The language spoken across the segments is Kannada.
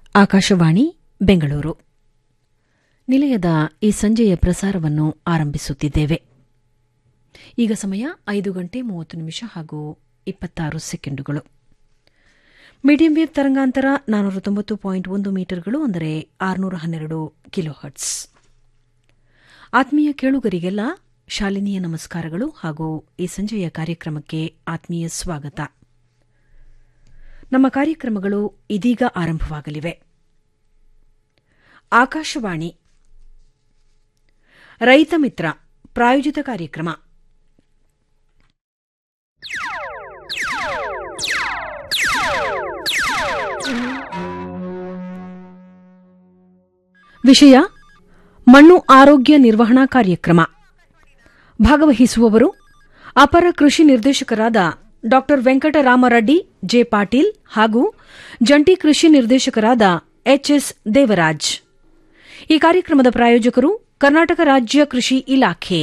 ಆಕಾಶವಾಣಿ ಬೆಂಗಳೂರು ನಿಲಯದ ಈ ಸಂಜೆಯ ಪ್ರಸಾರವನ್ನು ಆರಂಭಿಸುತ್ತಿದ್ದೇವೆ ಈಗ ಸಮಯ ಐದು ಗಂಟೆ ಮೂವತ್ತು ನಿಮಿಷ ಹಾಗೂ ಇಪ್ಪತ್ತಾರು ಸೆಕೆಂಡುಗಳು ಮೀಡಿಯಂ ವೇವ್ ತರಂಗಾಂತರ ನಾನ್ನೂರ ತೊಂಬತ್ತು ಪಾಯಿಂಟ್ ಒಂದು ಮೀಟರ್ಗಳು ಅಂದರೆ ಆರುನೂರ ಹನ್ನೆರಡು ಕಿಲೋ ಹರ್ಟ್ಸ್ ಆತ್ಮೀಯ ಕೇಳುಗರಿಗೆಲ್ಲ ಶಾಲಿನಿಯ ನಮಸ್ಕಾರಗಳು ಹಾಗೂ ಈ ಸಂಜೆಯ ಕಾರ್ಯಕ್ರಮಕ್ಕೆ ಆತ್ಮೀಯ ಸ್ವಾಗತ ನಮ್ಮ ಕಾರ್ಯಕ್ರಮಗಳು ಇದೀಗ ಆರಂಭವಾಗಲಿವೆ ಆಕಾಶವಾಣಿ ರೈತ ಮಿತ್ರ ಪ್ರಾಯೋಜಿತ ಕಾರ್ಯಕ್ರಮ ವಿಷಯ ಮಣ್ಣು ಆರೋಗ್ಯ ನಿರ್ವಹಣಾ ಕಾರ್ಯಕ್ರಮ ಭಾಗವಹಿಸುವವರು ಅಪರ ಕೃಷಿ ನಿರ್ದೇಶಕರಾದ ಡಾ ವೆಂಕಟರಾಮರೆಡ್ಡಿ ಜೆ ಪಾಟೀಲ್ ಹಾಗೂ ಜಂಟಿ ಕೃಷಿ ನಿರ್ದೇಶಕರಾದ ಎಚ್ಎಸ್ ದೇವರಾಜ್ ಈ ಕಾರ್ಯಕ್ರಮದ ಪ್ರಾಯೋಜಕರು ಕರ್ನಾಟಕ ರಾಜ್ಯ ಕೃಷಿ ಇಲಾಖೆ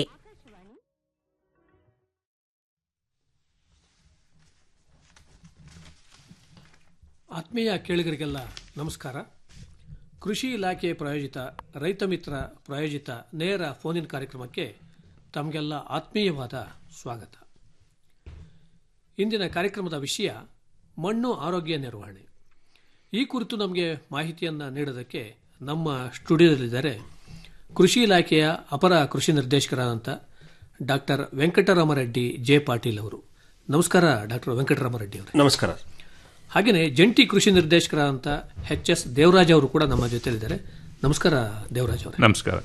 ಆತ್ಮೀಯ ಕೇಳಿಗರಿಗೆಲ್ಲ ನಮಸ್ಕಾರ ಕೃಷಿ ಇಲಾಖೆ ಪ್ರಾಯೋಜಿತ ರೈತ ಮಿತ್ರ ಪ್ರಾಯೋಜಿತ ನೇರ ಫೋನಿನ್ ಕಾರ್ಯಕ್ರಮಕ್ಕೆ ತಮಗೆಲ್ಲ ಆತ್ಮೀಯವಾದ ಸ್ವಾಗತ ಇಂದಿನ ಕಾರ್ಯಕ್ರಮದ ವಿಷಯ ಮಣ್ಣು ಆರೋಗ್ಯ ನಿರ್ವಹಣೆ ಈ ಕುರಿತು ನಮಗೆ ಮಾಹಿತಿಯನ್ನು ನೀಡೋದಕ್ಕೆ ನಮ್ಮ ಸ್ಟುಡಿಯೋದಲ್ಲಿದ್ದಾರೆ ಕೃಷಿ ಇಲಾಖೆಯ ಅಪರ ಕೃಷಿ ನಿರ್ದೇಶಕರಾದಂಥ ಡಾಕ್ಟರ್ ವೆಂಕಟರಾಮರೆಡ್ಡಿ ಜೆ ಪಾಟೀಲ್ ಅವರು ನಮಸ್ಕಾರ ಡಾಕ್ಟರ್ ವೆಂಕಟರಾಮರೆಡ್ಡಿ ಅವರು ನಮಸ್ಕಾರ ಹಾಗೆಯೇ ಜಂಟಿ ಕೃಷಿ ನಿರ್ದೇಶಕರಾದಂಥ ಎಚ್ ಎಸ್ ದೇವರಾಜ್ ಅವರು ಕೂಡ ನಮ್ಮ ಜೊತೆಲಿದ್ದಾರೆ ನಮಸ್ಕಾರ ದೇವರಾಜ್ ಅವರೇ ನಮಸ್ಕಾರ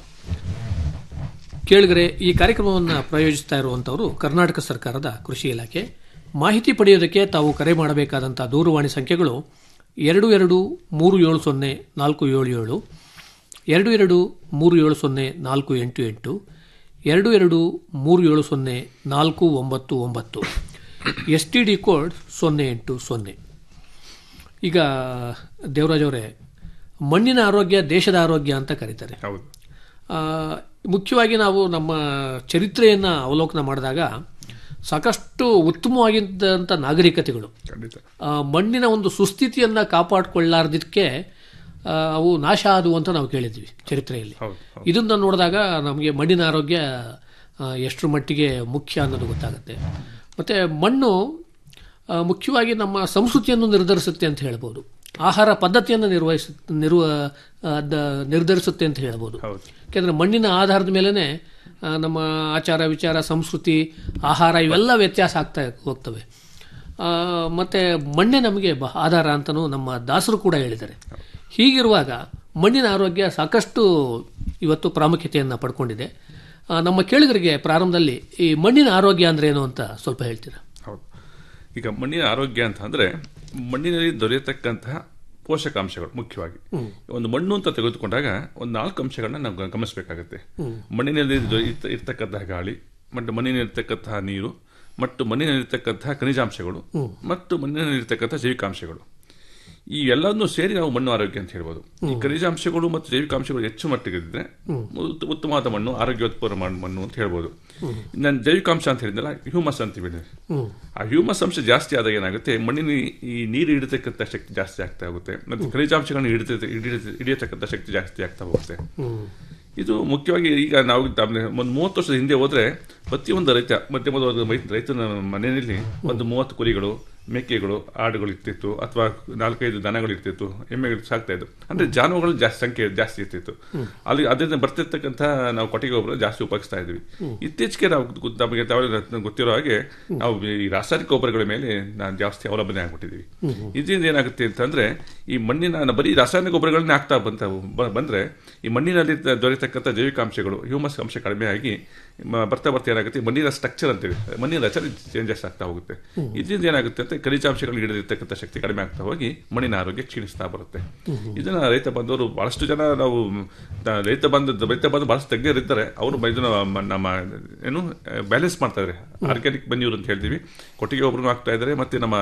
ಕೇಳಿದರೆ ಈ ಕಾರ್ಯಕ್ರಮವನ್ನು ಪ್ರಾಯೋಜಿಸ್ತಾ ಇರುವಂತವರು ಕರ್ನಾಟಕ ಸರ್ಕಾರದ ಕೃಷಿ ಇಲಾಖೆ ಮಾಹಿತಿ ಪಡೆಯೋದಕ್ಕೆ ತಾವು ಕರೆ ಮಾಡಬೇಕಾದಂಥ ದೂರವಾಣಿ ಸಂಖ್ಯೆಗಳು ಎರಡು ಎರಡು ಮೂರು ಏಳು ಸೊನ್ನೆ ನಾಲ್ಕು ಏಳು ಏಳು ಎರಡು ಎರಡು ಮೂರು ಏಳು ಸೊನ್ನೆ ನಾಲ್ಕು ಎಂಟು ಎಂಟು ಎರಡು ಎರಡು ಮೂರು ಏಳು ಸೊನ್ನೆ ನಾಲ್ಕು ಒಂಬತ್ತು ಒಂಬತ್ತು ಎಸ್ ಟಿ ಡಿ ಕೋಡ್ ಸೊನ್ನೆ ಎಂಟು ಸೊನ್ನೆ ಈಗ ದೇವರಾಜ್ ಅವರೇ ಮಣ್ಣಿನ ಆರೋಗ್ಯ ದೇಶದ ಆರೋಗ್ಯ ಅಂತ ಕರೀತಾರೆ ಹೌದು ಆ, ಮುಖ್ಯವಾಗಿ ನಾವು ನಮ್ಮ ಚರಿತ್ರೆಯನ್ನು ಅವಲೋಕನ ಮಾಡಿದಾಗ ಸಾಕಷ್ಟು ಉತ್ತಮವಾಗಿದ್ದಂಥ ನಾಗರಿಕತೆಗಳು ಖಂಡಿತ ಆ, ಮಣ್ಣಿನ ಒಂದು ಸುಸ್ಥಿತಿಯನ್ನು ಕಾಪಾಡಿಕೊಳ್ಳಾರ್ದಕ್ಕೆ ಆ, ಅವು ನಾಶ ಆದವು ಅಂತ ನಾವು ಕೇಳಿದ್ವಿ ಚರಿತ್ರೆಯಲ್ಲಿ ಹೌದು ಹೌದು ಇದನ್ನ ನೋಡಿದಾಗ ನಮಗೆ ಮಣ್ಣಿನ ಆರೋಗ್ಯ ಆ, ಎಷ್ಟರ ಮಟ್ಟಿಗೆ ಮುಖ್ಯ ಅನ್ನೋದು ಗೊತ್ತಾಗುತ್ತೆ ಮತ್ತೆ ಮಣ್ಣು ಆ, ಮುಖ್ಯವಾಗಿ ನಮ್ಮ ಸಂಸ್ಕೃತಿಯನ್ನು ನಿರ್ಧರಿಸುತ್ತೆ ಅಂತ ಹೇಳ್ಬೋದು ಆಹಾರ ಪದ್ಧತಿಯನ್ನು ನಿರ್ವಹಿಸ ನಿರ್ವ ಆ, ದ- ನಿರ್ಧರಿಸುತ್ತೆ ಅಂತ ಹೇಳ್ಬೋದು ಹೌದು ಯಾಕೆಂದ್ರೆ ಮಣ್ಣಿನ ಆಧಾರದ ಮೇಲೇ ನಮ್ಮ ಆಚಾರ ವಿಚಾರ ಸಂಸ್ಕೃತಿ ಆಹಾರ ಇವೆಲ್ಲ ವ್ಯತ್ಯಾಸ ಆಗ್ತಾ ಹೋಗ್ತವೆ ಆ, ಮತ್ತೆ ಮಣ್ಣೆ ನಮಗೆ ಬ- ಆಧಾರ ಅಂತಲೂ ನಮ್ಮ ದಾಸರು ಕೂಡ ಹೇಳಿದ್ದಾರೆ ಹೀಗಿರುವಾಗ ಮಣ್ಣಿನ ಆರೋಗ್ಯ ಸಾಕಷ್ಟು ಇವತ್ತು ಪ್ರಾಮುಖ್ಯತೆಯನ್ನು ಪಡ್ಕೊಂಡಿದೆ ಆ, ನಮ್ಮ ಕೇಳಿಗರಿಗೆ ಪ್ರಾರಂಭದಲ್ಲಿ ಈ ಮಣ್ಣಿನ ಆರೋಗ್ಯ ಅಂದ್ರೆ ಏನು ಅಂತ ಸ್ವಲ್ಪ ಹೇಳ್ತೀರಾ ಹೌದು ಈಗ ಮಣ್ಣಿನ ಆರೋಗ್ಯ ಅಂತ ಅಂದ್ರೆ ಮಣ್ಣಿನಲ್ಲಿ ದೊರೆಯತಕ್ಕಂತಹ ಪೋಷಕಾಂಶಗಳು ಮುಖ್ಯವಾಗಿ ಒಂದು ಮಣ್ಣು ಅಂತ ತೆಗೆದುಕೊಂಡಾಗ ಒಂದು ನಾಲ್ಕು ಅಂಶಗಳನ್ನ ನಾವು ಗ- ಗಮನಿಸಬೇಕಾಗುತ್ತೆ ಮಣ್ಣಿನಲ್ಲಿ ದೊರೆ- ಇರ್ತ- ಇರ್ತಕ್ಕಂತಹ ಗಾಳಿ ಮತ್ತು ಮಣ್ಣಿನಲ್ಲಿರ್ತಕ್ಕಂತಹ ನೀರು ಮತ್ತು ಮಣ್ಣಿನಲ್ಲಿರ್ತಕ್ಕಂತಹ ಖನಿಜಾಂಶಗಳು ಮತ್ತು ಮಣ್ಣಿನಲ್ಲಿರ್ತಕ್ಕಂತಹ ಜೈವಿಕಾಂಶಗಳು ಈ ಎಲ್ಲವನ್ನು ಸೇರಿ ನಾವು ಮಣ್ಣು ಆರೋಗ್ಯ ಅಂತ ಹೇಳ್ಬೋದು ಈ ಖನಿಜಾಂಶಗಳು ಮತ್ತು ಜೈವಿಕಾಂಶಗಳು ಹೆಚ್ಚು ಮಟ್ಟಿಗೆ ಇದ್ರೆ ಉತ್ತ- ಉತ್ತಮವಾದ ಮಣ್ಣು ಆರೋಗ್ಯೋತ್ಪನ್ನ ಮಾಡ್- ಮಣ್ಣು ಅಂತ ಹೇಳ್ಬೋದು ನಾನು ಜೈವಿಕಾಂಶ ಅಂತ ಹೇಳಿದ್ನಲ್ಲ ಹ್ಯೂಮಸ್ ಅಂತೀವಿ ಆ ಹ್ಯೂಮಸ್ ಅಂಶ ಜಾಸ್ತಿ ಆದಾಗ ಏನಾಗುತ್ತೆ ಮಣ್ಣಿನ ಈ ನೀರು ಹಿಡಿತಕ್ಕಂಥ ಶಕ್ತಿ ಜಾಸ್ತಿ ಆಗ್ತಾ ಹೋಗುತ್ತೆ ಮತ್ತು ಖನಿಜಾಂಶಗಳನ್ನು ಹಿಡಿತ ಹಿಡಿತ- ಹಿಡಿಯತಕ್ಕಂಥ ಶಕ್ತಿ ಜಾಸ್ತಿ ಆಗ್ತಾ ಹೋಗುತ್ತೆ ಇದು ಮುಖ್ಯವಾಗಿ ಈಗ ನಾವು ತಮ್ಮ- ಒಂದು ಮೂವತ್ತು ವರ್ಷದ ಹಿಂದೆ ಹೋದ್ರೆ ಪ್ರತಿಯೊಂದು ರೈತ ಮಧ್ಯಮದ ವರ್ಗದ ಮೈ- ರೈತನ ಮನೆಯಲ್ಲಿ ಒಂದು ಮೂವತ್ತು ಕುರಿಗಳು ಮೇಕೆಗಳು ಆಡುಗಳು ಇರ್ತಿತ್ತು ಅಥವಾ ನಾಲ್ಕೈದು ದನಗಳು ಇರ್ತಿತ್ತು ಎಮ್ಮೆಗಳು ಸಾಕ್ತಾ ಇದ್ದು ಅಂದ್ರೆ ಜಾನುವಾರುಗಳು ಜಾಸ್ತಿ ಸಂಖ್ಯೆ ಜಾಸ್ತಿ ಇರ್ತಿತ್ತು ಅಲ್ಲಿ ಅದರಿಂದ ಬರ್ತಿರ್ತಕ್ಕಂಥ ನಾವು ಕೊಟ್ಟಿಗೆ ಗೊಬ್ಬರ ಜಾಸ್ತಿ ಉಪಯೋಗಿಸ್ತಾ ಇದ್ವಿ ಇತ್ತೀಚೆಗೆ ನಾವು ಗೊ- ನಮಗೆ ತಾವು ಗೊತ್ತಿರೋ ಹಾಗೆ ನಾವು ಈ ರಾಸಾಯನಿಕ ಗೊಬ್ಬರಗಳ ಮೇಲೆ ನಾವು ಜಾಸ್ತಿ ಅವಲಂಬನೆ ಆಗ್ಬಿಟ್ಟಿದೀವಿ ಇದರಿಂದ ಏನಾಗುತ್ತೆ ಅಂತಂದ್ರೆ ಈ ಮಣ್ಣಿನ ಬರೀ ರಾಸಾಯನಿಕ ಗೊಬ್ಬರಗಳನ್ನೇ ಆಗ್ತಾ ಬಂತ ಬ- ಬಂದ್ರೆ ಈ ಮಣ್ಣಿನಲ್ಲಿ ದ- ದೊರೆತಕ್ಕಂಥ ಜೈವಿಕಾಂಶಗಳು ಹ್ಯೂಮಸ್ ಅಂಶ ಕಡಿಮೆ ಆಗಿ ಮ- ಬರ್ತಾ ಬರ್ತಾ ಏನಾಗುತ್ತೆ ಮಣ್ಣಿನ ಸ್ಟ್ರಕ್ಚರ್ ಅಂತೇಳಿ ಮಣ್ಣಿನ ರಚನೆ ಚೇಂಜಸ್ ಆಗ್ತಾ ಹೋಗುತ್ತೆ ಇದರಿಂದ ಏನಾಗುತ್ತೆ ಅಂತ ಖನಿಜಾಂಶಗಳು ಹಿಡಿದಿರ್ತಕ್ಕಂಥ ಶಕ್ತಿ ಕಡಿಮೆ ಆಗ್ತಾ ಹೋಗಿ ಮಣ್ಣಿನ ಆರೋಗ್ಯ ಕ್ಷೀಣಿಸ್ತಾ ಬರುತ್ತೆ ಇದನ್ನ ರೈತ ಬಂದವರು ಬಹಳಷ್ಟು ಜನ ನಾವು ದ- ರೈತ ಬಂದ ರೈತ ಬಂದು ಬಹಳಷ್ಟು ತಜ್ಞರಿದ್ದಾರೆ ಅವರು ಇದನ್ನ ಮ- ನಮ್ಮ ಏನು ಬ್ಯಾಲೆನ್ಸ್ ಮಾಡ್ತಾ ಇದ್ದಾರೆ ಆರ್ಗ್ಯಾನಿಕ್ ಬನ್ಯೂರ್ ಅಂತ ಹೇಳ್ತೀವಿ ಕೊಟ್ಟಿಗೆ ಗೊಬ್ಬರನು ಹಾಕ್ತಾ ಇದ್ದಾರೆ ಮತ್ತೆ ನಮ್ಮ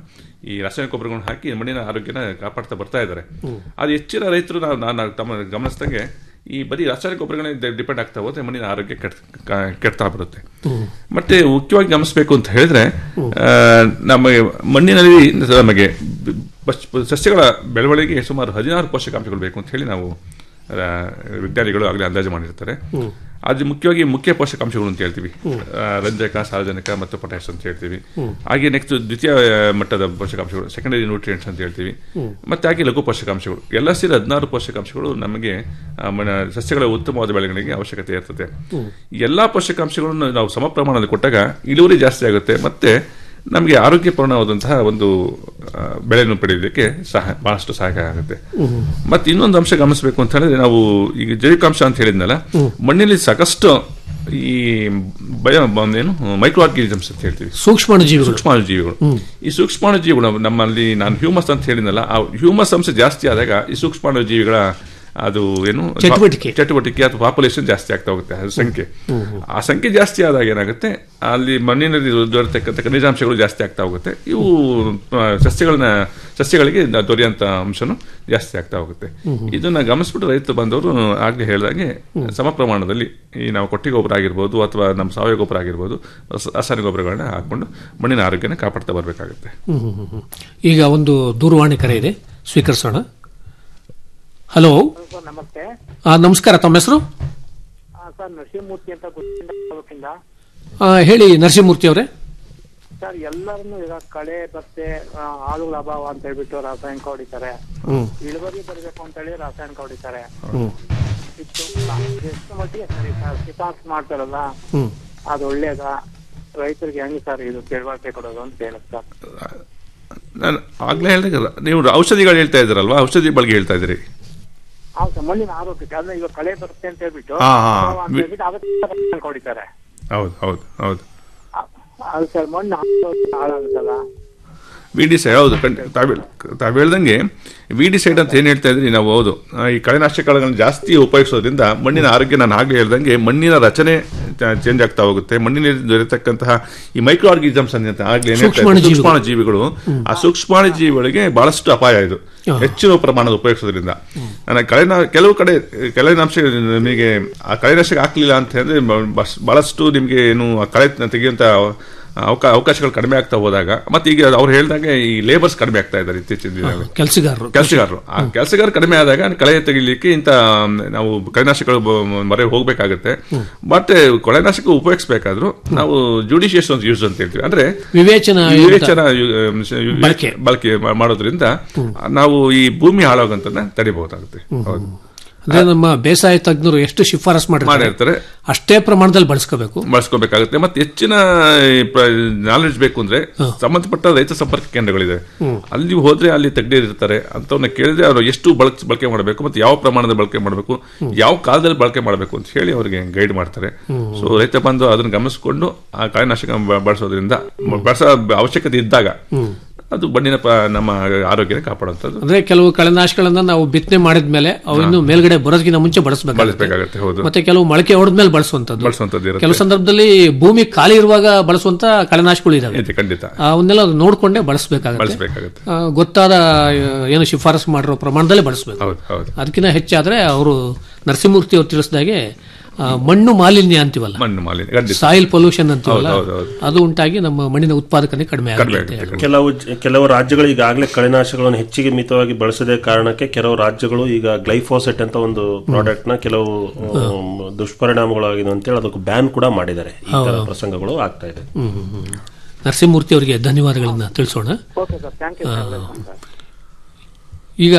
ಈ ರಾಸಾಯನಿಕ ಗೊಬ್ಬರಗಳನ್ನು ಹಾಕಿ ಮಣ್ಣಿನ ಆರೋಗ್ಯನ ಕಾಪಾಡ್ತಾ ಬರ್ತಾ ಇದ್ದಾರೆ ಅದು ಹೆಚ್ಚಿನ ರೈತರು ನಾವು ನಾನು ತಮ್ಮ ಗಮನಿಸಿದಂಗೆ ಈ ಬರೀ ರಾಸಾಯನಿಕ ಗೊಬ್ಬರಗಳೇ ಡಿಪೆಂಡ್ ಆಗ್ತಾ ಹೋದ್ರೆ ಮಣ್ಣಿನ ಆರೋಗ್ಯ ಕೆಟ್ ಕ- ಕೆಡ್ತಾ ಬರುತ್ತೆ ಮತ್ತೆ ಮುಖ್ಯವಾಗಿ ಗಮನಿಸಬೇಕು ಅಂತ ಹೇಳಿದ್ರೆ ಆ, ನಮಗೆ ಮಣ್ಣಿನಲ್ಲಿ ನಮಗೆ ಬಸ್- ಸಸ್ಯಗಳ ಬೆಳವಣಿಗೆಗೆ ಸುಮಾರು ಹದಿನಾರು ಪೋಷಕಾಂಶಗಳು ಬೇಕು ಅಂತ ಹೇಳಿ ನಾವು ಆ, ವಿಜ್ಞಾನಿಗಳು ಆಗಲೇ ಅಂದಾಜು ಮಾಡಿರ್ತಾರೆ ಅದು ಮುಖ್ಯವಾಗಿ ಮುಖ್ಯ ಪೋಷಕಾಂಶಗಳು ಅಂತ ಹೇಳ್ತೀವಿ ಆ, ರಂಜಕ ಸಾರಜನಕ ಮತ್ತು ಪೊಟ್ಯಾಶ್ ಅಂತ ಹೇಳ್ತೀವಿ ಹಾಗೆ ನೆಕ್ಸ್ಟ್ ದ್ವಿತೀಯ ಮಟ್ಟದ ಪೋಷಕಾಂಶಗಳು ಸೆಕೆಂಡರಿ ನ್ಯೂಟ್ರಿಯೆಂಟ್ಸ್ ಅಂತ ಹೇಳ್ತೀವಿ ಮತ್ತೆ ಹಾಗೆ ಲಘು ಪೋಷಕಾಂಶಗಳು ಎಲ್ಲ ಸೇರಿ ಹದಿನಾರು ಪೋಷಕಾಂಶಗಳು ನಮಗೆ ಆ, ಮನ- ಸಸ್ಯಗಳ ಉತ್ತಮವಾದ ಬೆಳವಣಿಗೆಗೆ ಅವಶ್ಯಕತೆ ಇರ್ತದೆ ಈ ಎಲ್ಲಾ ಪೋಷಕಾಂಶಗಳನ್ನು ನಾವು ಸಮ ಪ್ರಮಾಣದಲ್ಲಿ ಕೊಟ್ಟಾಗ ಇಳುವರಿ ಜಾಸ್ತಿ ಆಗುತ್ತೆ ಮತ್ತೆ ನಮಗೆ ಆರೋಗ್ಯಪೂರ್ಣವಾದಂತಹ ಒಂದು ಆ, ಬೆಳೆಯನ್ನು ಪಡೆಯೋದಕ್ಕೆ ಸಹ ಬಹಳಷ್ಟು ಸಹಾಯ ಆಗುತ್ತೆ ಮತ್ತೆ ಇನ್ನೊಂದು ಅಂಶ ಗಮನಿಸಬೇಕು ಅಂತ ಹೇಳಿದ್ರೆ ನಾವು ಈಗ ಜೈವಿಕಾಂಶ ಅಂತ ಹೇಳಿದ್ನಲ್ಲ ಮಣ್ಣಿನಲ್ಲಿ ಸಾಕಷ್ಟು ಈ ಬಯ ಏನು ಮೈಕ್ರೋ ಆರ್ಗಿನಿಸಮ್ಸ್ ಅಂತ ಹೇಳ್ತೀವಿ ಸೂಕ್ಷ್ಮಾಣುಜೀವಿಗಳು ಸೂಕ್ಷ್ಮಾಣುಜೀವಿಗಳು ಈ ಸೂಕ್ಷ್ಮಾಣುಜೀವಿಗಳು ನಮ್ಮಲ್ಲಿ ನಾನು ಹ್ಯೂಮಸ್ ಅಂತ ಹೇಳಿದ್ನಲ್ಲ ಆ ಹ್ಯೂಮಸ್ ಅಂಶ ಜಾಸ್ತಿ ಆದಾಗ ಈ ಸೂಕ್ಷ್ಮಾಣುಜೀವಿಗಳ ಅದು ಏನು ಚಟುವಟಿಕೆ. ಚಟುವಟಿಕೆ ಅಥವಾ ಪಾಪ್ಯುಲೇಷನ್ ಜಾಸ್ತಿ ಆಗ್ತಾ ಹೋಗುತ್ತೆ ಅದ್ರ ಸಂಖ್ಯೆ ಆ ಸಂಖ್ಯೆ ಜಾಸ್ತಿ ಆದಾಗ ಏನಾಗುತ್ತೆ ಅಲ್ಲಿ ಮಣ್ಣಿನಲ್ಲಿ ದೊರೆತಕ್ಕಂಥ ಖನಿಜಾಂಶಗಳು ಜಾಸ್ತಿ ಆಗ್ತಾ ಹೋಗುತ್ತೆ ಇವು ಆ, ಸಸ್ಯಗಳನ್ನ ಸಸ್ಯಗಳಿಗೆ ದ- ದೊರೆಯುವಂತ ಅಂಶನು ಜಾಸ್ತಿ ಆಗ್ತಾ ಹೋಗುತ್ತೆ ಇದನ್ನ ಗಮನಿಸ್ಬಿಟ್ಟು ರೈತ ಬಂದವರು ಆಗ್ಲೇ ಹೇಳಿದಾಗೆ ಸಮ ಪ್ರಮಾಣದಲ್ಲಿ ಈ ನಾವು ಕೊಟ್ಟಿಗೆ ಗೊಬ್ಬರ ಆಗಿರ್ಬೋದು ಅಥವಾ ನಮ್ಮ ಸಾವಯವ ಗೊಬ್ಬರ ಆಗಿರ್ಬೋದು ರಸ- ರಾಸಾಯನಿಕ ಗೊಬ್ಬರಗಳನ್ನ ಹಾಕೊಂಡು ಮಣ್ಣಿನ ಆರೋಗ್ಯನ ಕಾಪಾಡ್ತಾ ಬರಬೇಕಾಗುತ್ತೆ ಹ್ಮ್, ಹ್ಮ್, ಹ್ಮ್, ಹ್ಮ್. ಈಗ ಒಂದು ದೂರವಾಣಿ ಕರೆ ಇದೆ ಸ್ವೀಕರಿಸೋಣ ಹಲೋ ಸರ್ ನಮಸ್ತೆ ಆ, ನಮಸ್ಕಾರ ತಮ್ಮ ಹೆಸರು ಆ, ಸರ್ ನರಸಿಂಹಮೂರ್ತಿ ಅಂತ ಗುತ್ತಿಂದ ತಾಲೂಕಿಂದ ಆ, ಹೇಳಿ ನರಸಿಂಹಮೂರ್ತಿ ಅವರೇ ಸರ್ ಎಲ್ಲರನ್ನು ಈಗ ಕಳೆ ಮತ್ತೆ ಆ, ಆಳುಗಳ ಅಭಾವ ಅಂತ ಹೇಳ್ಬಿಟ್ಟು ರಾಸಾಯನಿಕ ಹೊಡಿತಾರೆ ಹ್ಮ್ ಇಳುವರಿ ಬರಬೇಕು ಅಂತ ಹೇಳಿ ರಾಸಾಯನಿಕ ಹೊಡಿತಾರೆ ಹ್ಮ್ ಇಷ್ಟು ಎಷ್ಟು ಮಟ್ಟಿಗೆ ಸರಿ ಸರ್ ಶಿಫಾರಸ್ ಮಾಡ್ತಾರಲ್ಲ ಹ್ಮ್ ಅದು ಒಳ್ಳೇದ ರೈತರಿಗೆ ಹೆಂಗ್ ಸರ್ ಇದು ತಿಳುವಳಿಕೆ ಕೊಡೋದು ಅಂತ ಹೇಳುತ್ತೆ ಸರ್ ನಾನು ಆಗ್ಲೇ ಹೇಳಿದಾಗ ನೀವು ಔಷಧಿಗಳು ಹೇಳ್ತಾ ಇದ್ದೀರಲ್ವಾ ಔಷಧಿ ಬಗ್ಗೆ ಹೇಳ್ತಾ ಇದ್ದೀರಿ ಹೌದು ಸರ್ ಮಣ್ಣಿನ ಆರೋಗ್ಯಕ್ಕೆ ಅಂದ್ರೆ ಈಗ ಕಳೆ ಬರುತ್ತೆ ಅಂತ ಹೇಳ್ಬಿಟ್ಟು ಹಾ, ಹಾ. ಅಭಾವ ಅಂತ ಹೇಳ್ಬಿಟ್ಟು ಅದಕ್ಕೆ ರಾಸಾಯನಿಕ ಹೊಡಿತಾರೆ ಹೌದು ಹೌದು ಹೌದು ಆ, ಅದು ಸರ್ ಮಣ್ಣು ಆರೋಗ್ಯ ಹಾಳಾಗುತ್ತಲ್ಲ ವಿಡಿಸೈಡ್ ಹೌದು ಖಂಡಿತ ತಾವು ತಾವು ಹೇಳ್ದಂಗೆ ವಿಡಿಸೈಡ್ ಅಂತ ಏನು ಹೇಳ್ತಾ ಇದ್ರಿ ನಾವು ಹೌದು ಆ, ಈ ಕಳೆನಾಶಕಗಳನ್ನು ಜಾಸ್ತಿ ಉಪಯೋಗಿಸೋದ್ರಿಂದ ಮಣ್ಣಿನ ಆರೋಗ್ಯ ನಾನು ಆಗ್ಲೇ ಹೇಳ್ದಂಗೆ ಮಣ್ಣಿನ ರಚನೆ ಚೇಂಜ್ ಆಗ್ತಾ ಹೋಗುತ್ತೆ ಮಣ್ಣಿನಲ್ಲಿ ದೊರೆತಕ್ಕಂತಹ ಈ ಮೈಕ್ರೋ ಆರ್ಗಿಸಮ್ಸ್ ಅಂತ ಆಗ್ಲೇ ಏನ್ ಹೇಳ್ತಾ ಇದ್ದೆ, ಸೂಕ್ಷ್ಮಾಣುಜೀವಿಗಳು. ಸೂಕ್ಷ್ಮಾಣುಜೀವಿಗಳು ಆ ಸೂಕ್ಷ್ಮಾಣುಜೀವಿಗಳಿಗೆ ಬಹಳಷ್ಟು ಅಪಾಯ ಇದು ಹೆಚ್ಚಿನ ಪ್ರಮಾಣದ ಉಪಯೋಗಿಸೋದ್ರಿಂದ ನನ್ನ ಕಳೆನ ಕೆಲವು ಕಡೆ ಕಳೆನಾಂಶ ನಿಮಗೆ ಆ ಕಳೆನಾಶಕ ಹಾಕ್ಲಿಲ್ಲ ಅಂತ ಹೇಳಿದ್ರೆ ಬ- ಬಹಳಷ್ಟು ನಿಮಗೆ ಏನು ಆ ಕಳೆ ತೆಗೆಯುವಂತ ಅವಕ- ಅವಕಾಶಗಳು ಕಡಿಮೆ ಆಗ್ತಾ ಹೋದಾಗ ಮತ್ತೆ ಈಗ ಅವ್ರು ಹೇಳಿದಾಗ ಈ ಲೇಬರ್ಸ್ ಕಡಿಮೆ ಆಗ್ತಾ ಇದ್ದಾರೆ ಇತ್ತೀಚಿನ ದಿನಗಳಲ್ಲಿ ಕೆಲಸಗಾರರು ಕೆಲಸಗಾರರು ಆ ಕೆಲಸಗಾರ ಕಡಿಮೆ ಆದಾಗ ಕಳೆ ತೆಗಿಲಿಕ್ಕೆ ಇಂತ ಮ್, ನಾವು ಕಳೆನಾಶಕಗಳು ಬ- ಮೊರೆ ಹೋಗ್ಬೇಕಾಗುತ್ತೆ ಬಟ್ ಕಳೆನಾಶಕ ಉಪಯೋಗಿಸಬೇಕಾದ್ರೂ ನಾವು ಜುಡಿಷಿಯಸ್ ಒಂದು ಯೂಸ್ ಅಂತ ಹೇಳ್ತೀವಿ ಅಂದ್ರೆ ವಿವೇಚನ ವಿವೇಚನ ಯು- ಮ್, ಶ- ಯು- ಬಳಕೆ. ಬಳಕೆ ಮಾ- ಮಾಡೋದ್ರಿಂದ ನಾವು ಈ ಭೂಮಿ ಹಾಳಾಗೋಂತನ್ನ ತಡಿಬಹುದಾಗುತ್ತೆ ಹೌದು ಅಂದ್ರೆ ನಮ್ಮ ಬೇಸಾಯ ತಜ್ಞರು ಎಷ್ಟು ಶಿಫಾರಸ್ ಮಾಡಿರ್ತಾರೆ ಮಾಡಿರ್ತಾರೆ ಅಷ್ಟೇ ಪ್ರಮಾಣದಲ್ಲಿ ಬಳಸ್ಕೋಬೇಕು ಬಳಸ್ಕೋಬೇಕಾಗುತ್ತೆ ಮತ್ತೆ ಹೆಚ್ಚಿನ ನಾಲೆಡ್ಜ್ ಬೇಕು ಅಂದ್ರೆ ಸಂಬಂಧಪಟ್ಟ ರೈತ ಸಂಪರ್ಕ ಕೇಂದ್ರಗಳಿದೆ ಅಲ್ಲಿ ಹೋದ್ರೆ ಅಲ್ಲಿ ತಜ್ಞರಿರ್ತಾರೆ ಅಂತವನ್ನ ಕೇಳಿದ್ರೆ ಅವರು ಎಷ್ಟು ಬಳಕೆ ಬಳಕೆ ಮಾಡಬೇಕು ಮತ್ತೆ ಯಾವ ಪ್ರಮಾಣದ ಬಳಕೆ ಮಾಡಬೇಕು ಯಾವ ಕಾಲದಲ್ಲಿ ಬಳಕೆ ಮಾಡಬೇಕು ಅಂತ ಹೇಳಿ ಅವರಿಗೆ ಗೈಡ್ ಮಾಡ್ತಾರೆ ಸೊ ರೈತ ಬಂದು ಅದನ್ನ ಗಮನಿಸಿಕೊಂಡು ಆ ಕಳೆನಾಶಕ ಬ- ಬಳಸೋದ್ರಿಂದ ಬಳಸೋ ಅವಶ್ಯಕತೆ ಇದ್ದಾಗ ಅದು ಮಣ್ಣಿನ ಪ- ನಮ್ಮ ಆರೋಗ್ಯನ ಕಾಪಾಡುವಂಥದ್ದು ಅಂದ್ರೆ ಕೆಲವು ಕಳೆನಾಶಗಳನ್ನ ನಾವು ಬಿತ್ತನೆ ಮಾಡಿದ್ಮೇಲೆ ಅವು ಇನ್ನು ಮೇಲ್ಗಡೆ ಬರೋದಕ್ಕಿಂತ ಮುಂಚೆ ಬಳಸಬೇಕಾಗುತ್ತೆ ಬಳಸಬೇಕಾಗತ್ತೆ ಹೌದು ಮತ್ತೆ ಕೆಲವು ಮೊಳಕೆ ಹೊಡೆದ್ಮೇಲೆ ಬಳಸುವಂತದ್ದು ಬಳಸುವಂಥದ್ದು ಇರುತ್ತೆ ಕೆಲವು ಸಂದರ್ಭದಲ್ಲಿ ಭೂಮಿ ಖಾಲಿ ಇರುವಾಗ ಬಳಸುವಂತ ಕಳೆನಾಶಗಳು ಇದಾವೆ ಇದೆ ಖಂಡಿತ ಅವನ್ನೆಲ್ಲ ನೋಡ್ಕೊಂಡೇ ಬಳಸಬೇಕಾಗುತ್ತೆ ಬಳಸಬೇಕಾಗುತ್ತೆ ಗೊತ್ತಾದ ಆ, ಏನು ಶಿಫಾರಸು ಮಾಡಿರೋ ಪ್ರಮಾಣದಲ್ಲೇ ಬಳಸಬೇಕು ಹೌದು ಹೌದು ಅದಕ್ಕಿಂತ ಹೆಚ್ಚಾದ್ರೆ ಅವರು ನರಸಿಂಹಮೂರ್ತಿ ಅವರು ತಿಳಿಸಿದಾಗೆ ಆ, ಮಣ್ಣು ಮಾಲಿನ್ಯ ಅಂತೀವಲ್ಲ ಮಣ್ಣು ಮಾಲಿನ್ಯ ಖಂಡಿತ ಸಾಯಿಲ್ ಪೊಲ್ಯೂಷನ್ ಅಂತೀವಲ್ಲ ಹೌದು, ಹೌದು, ಅದು ಉಂಟಾಗಿ ನಮ್ಮ ಮಣ್ಣಿನ ಉತ್ಪಾದಕತೆ ಕಡಿಮೆ ಕಡಿಮೆ ಆಗುತ್ತೆ ಆಗುತ್ತೆ ಕೆಲವು ಜ- ಕೆಲವು ರಾಜ್ಯಗಳು ಈಗಾಗಲೇ ಕಳೆನಾಶಕಗಳನ್ನು ಹೆಚ್ಚಿಗೆ ಮಿತವಾಗಿ ಬಳಸದೇ ಕಾರಣಕ್ಕೆ ಕೆಲವು ರಾಜ್ಯಗಳು ಈಗ ಗ್ಲೈಫೋಸೆಟ್ ಅಂತ ಒಂದು ಪ್ರಾಡಕ್ಟ್ ನ ಕೆಲವು ಆಮ್, ದುಷ್ಪರಿಣಾಮಗಳಾಗಿದೆ ಅಂತೇಳಿ ಅದಕ್ಕೆ ಬ್ಯಾನ್ ಕೂಡ ಮಾಡಿದ್ದಾರೆ ಈ ತರ ಪ್ರಸಂಗಗಳು ಆಗ್ತಾ ಇದೆ ಹ್ಮ್, ಹ್ಮ್, ಹ್ಮ್. ನರಸಿಂಹಮೂರ್ತಿ ಅವರಿಗೆ ಧನ್ಯವಾದಗಳನ್ನ ತಿಳಿಸೋಣ okay sir thank you sir ಈಗ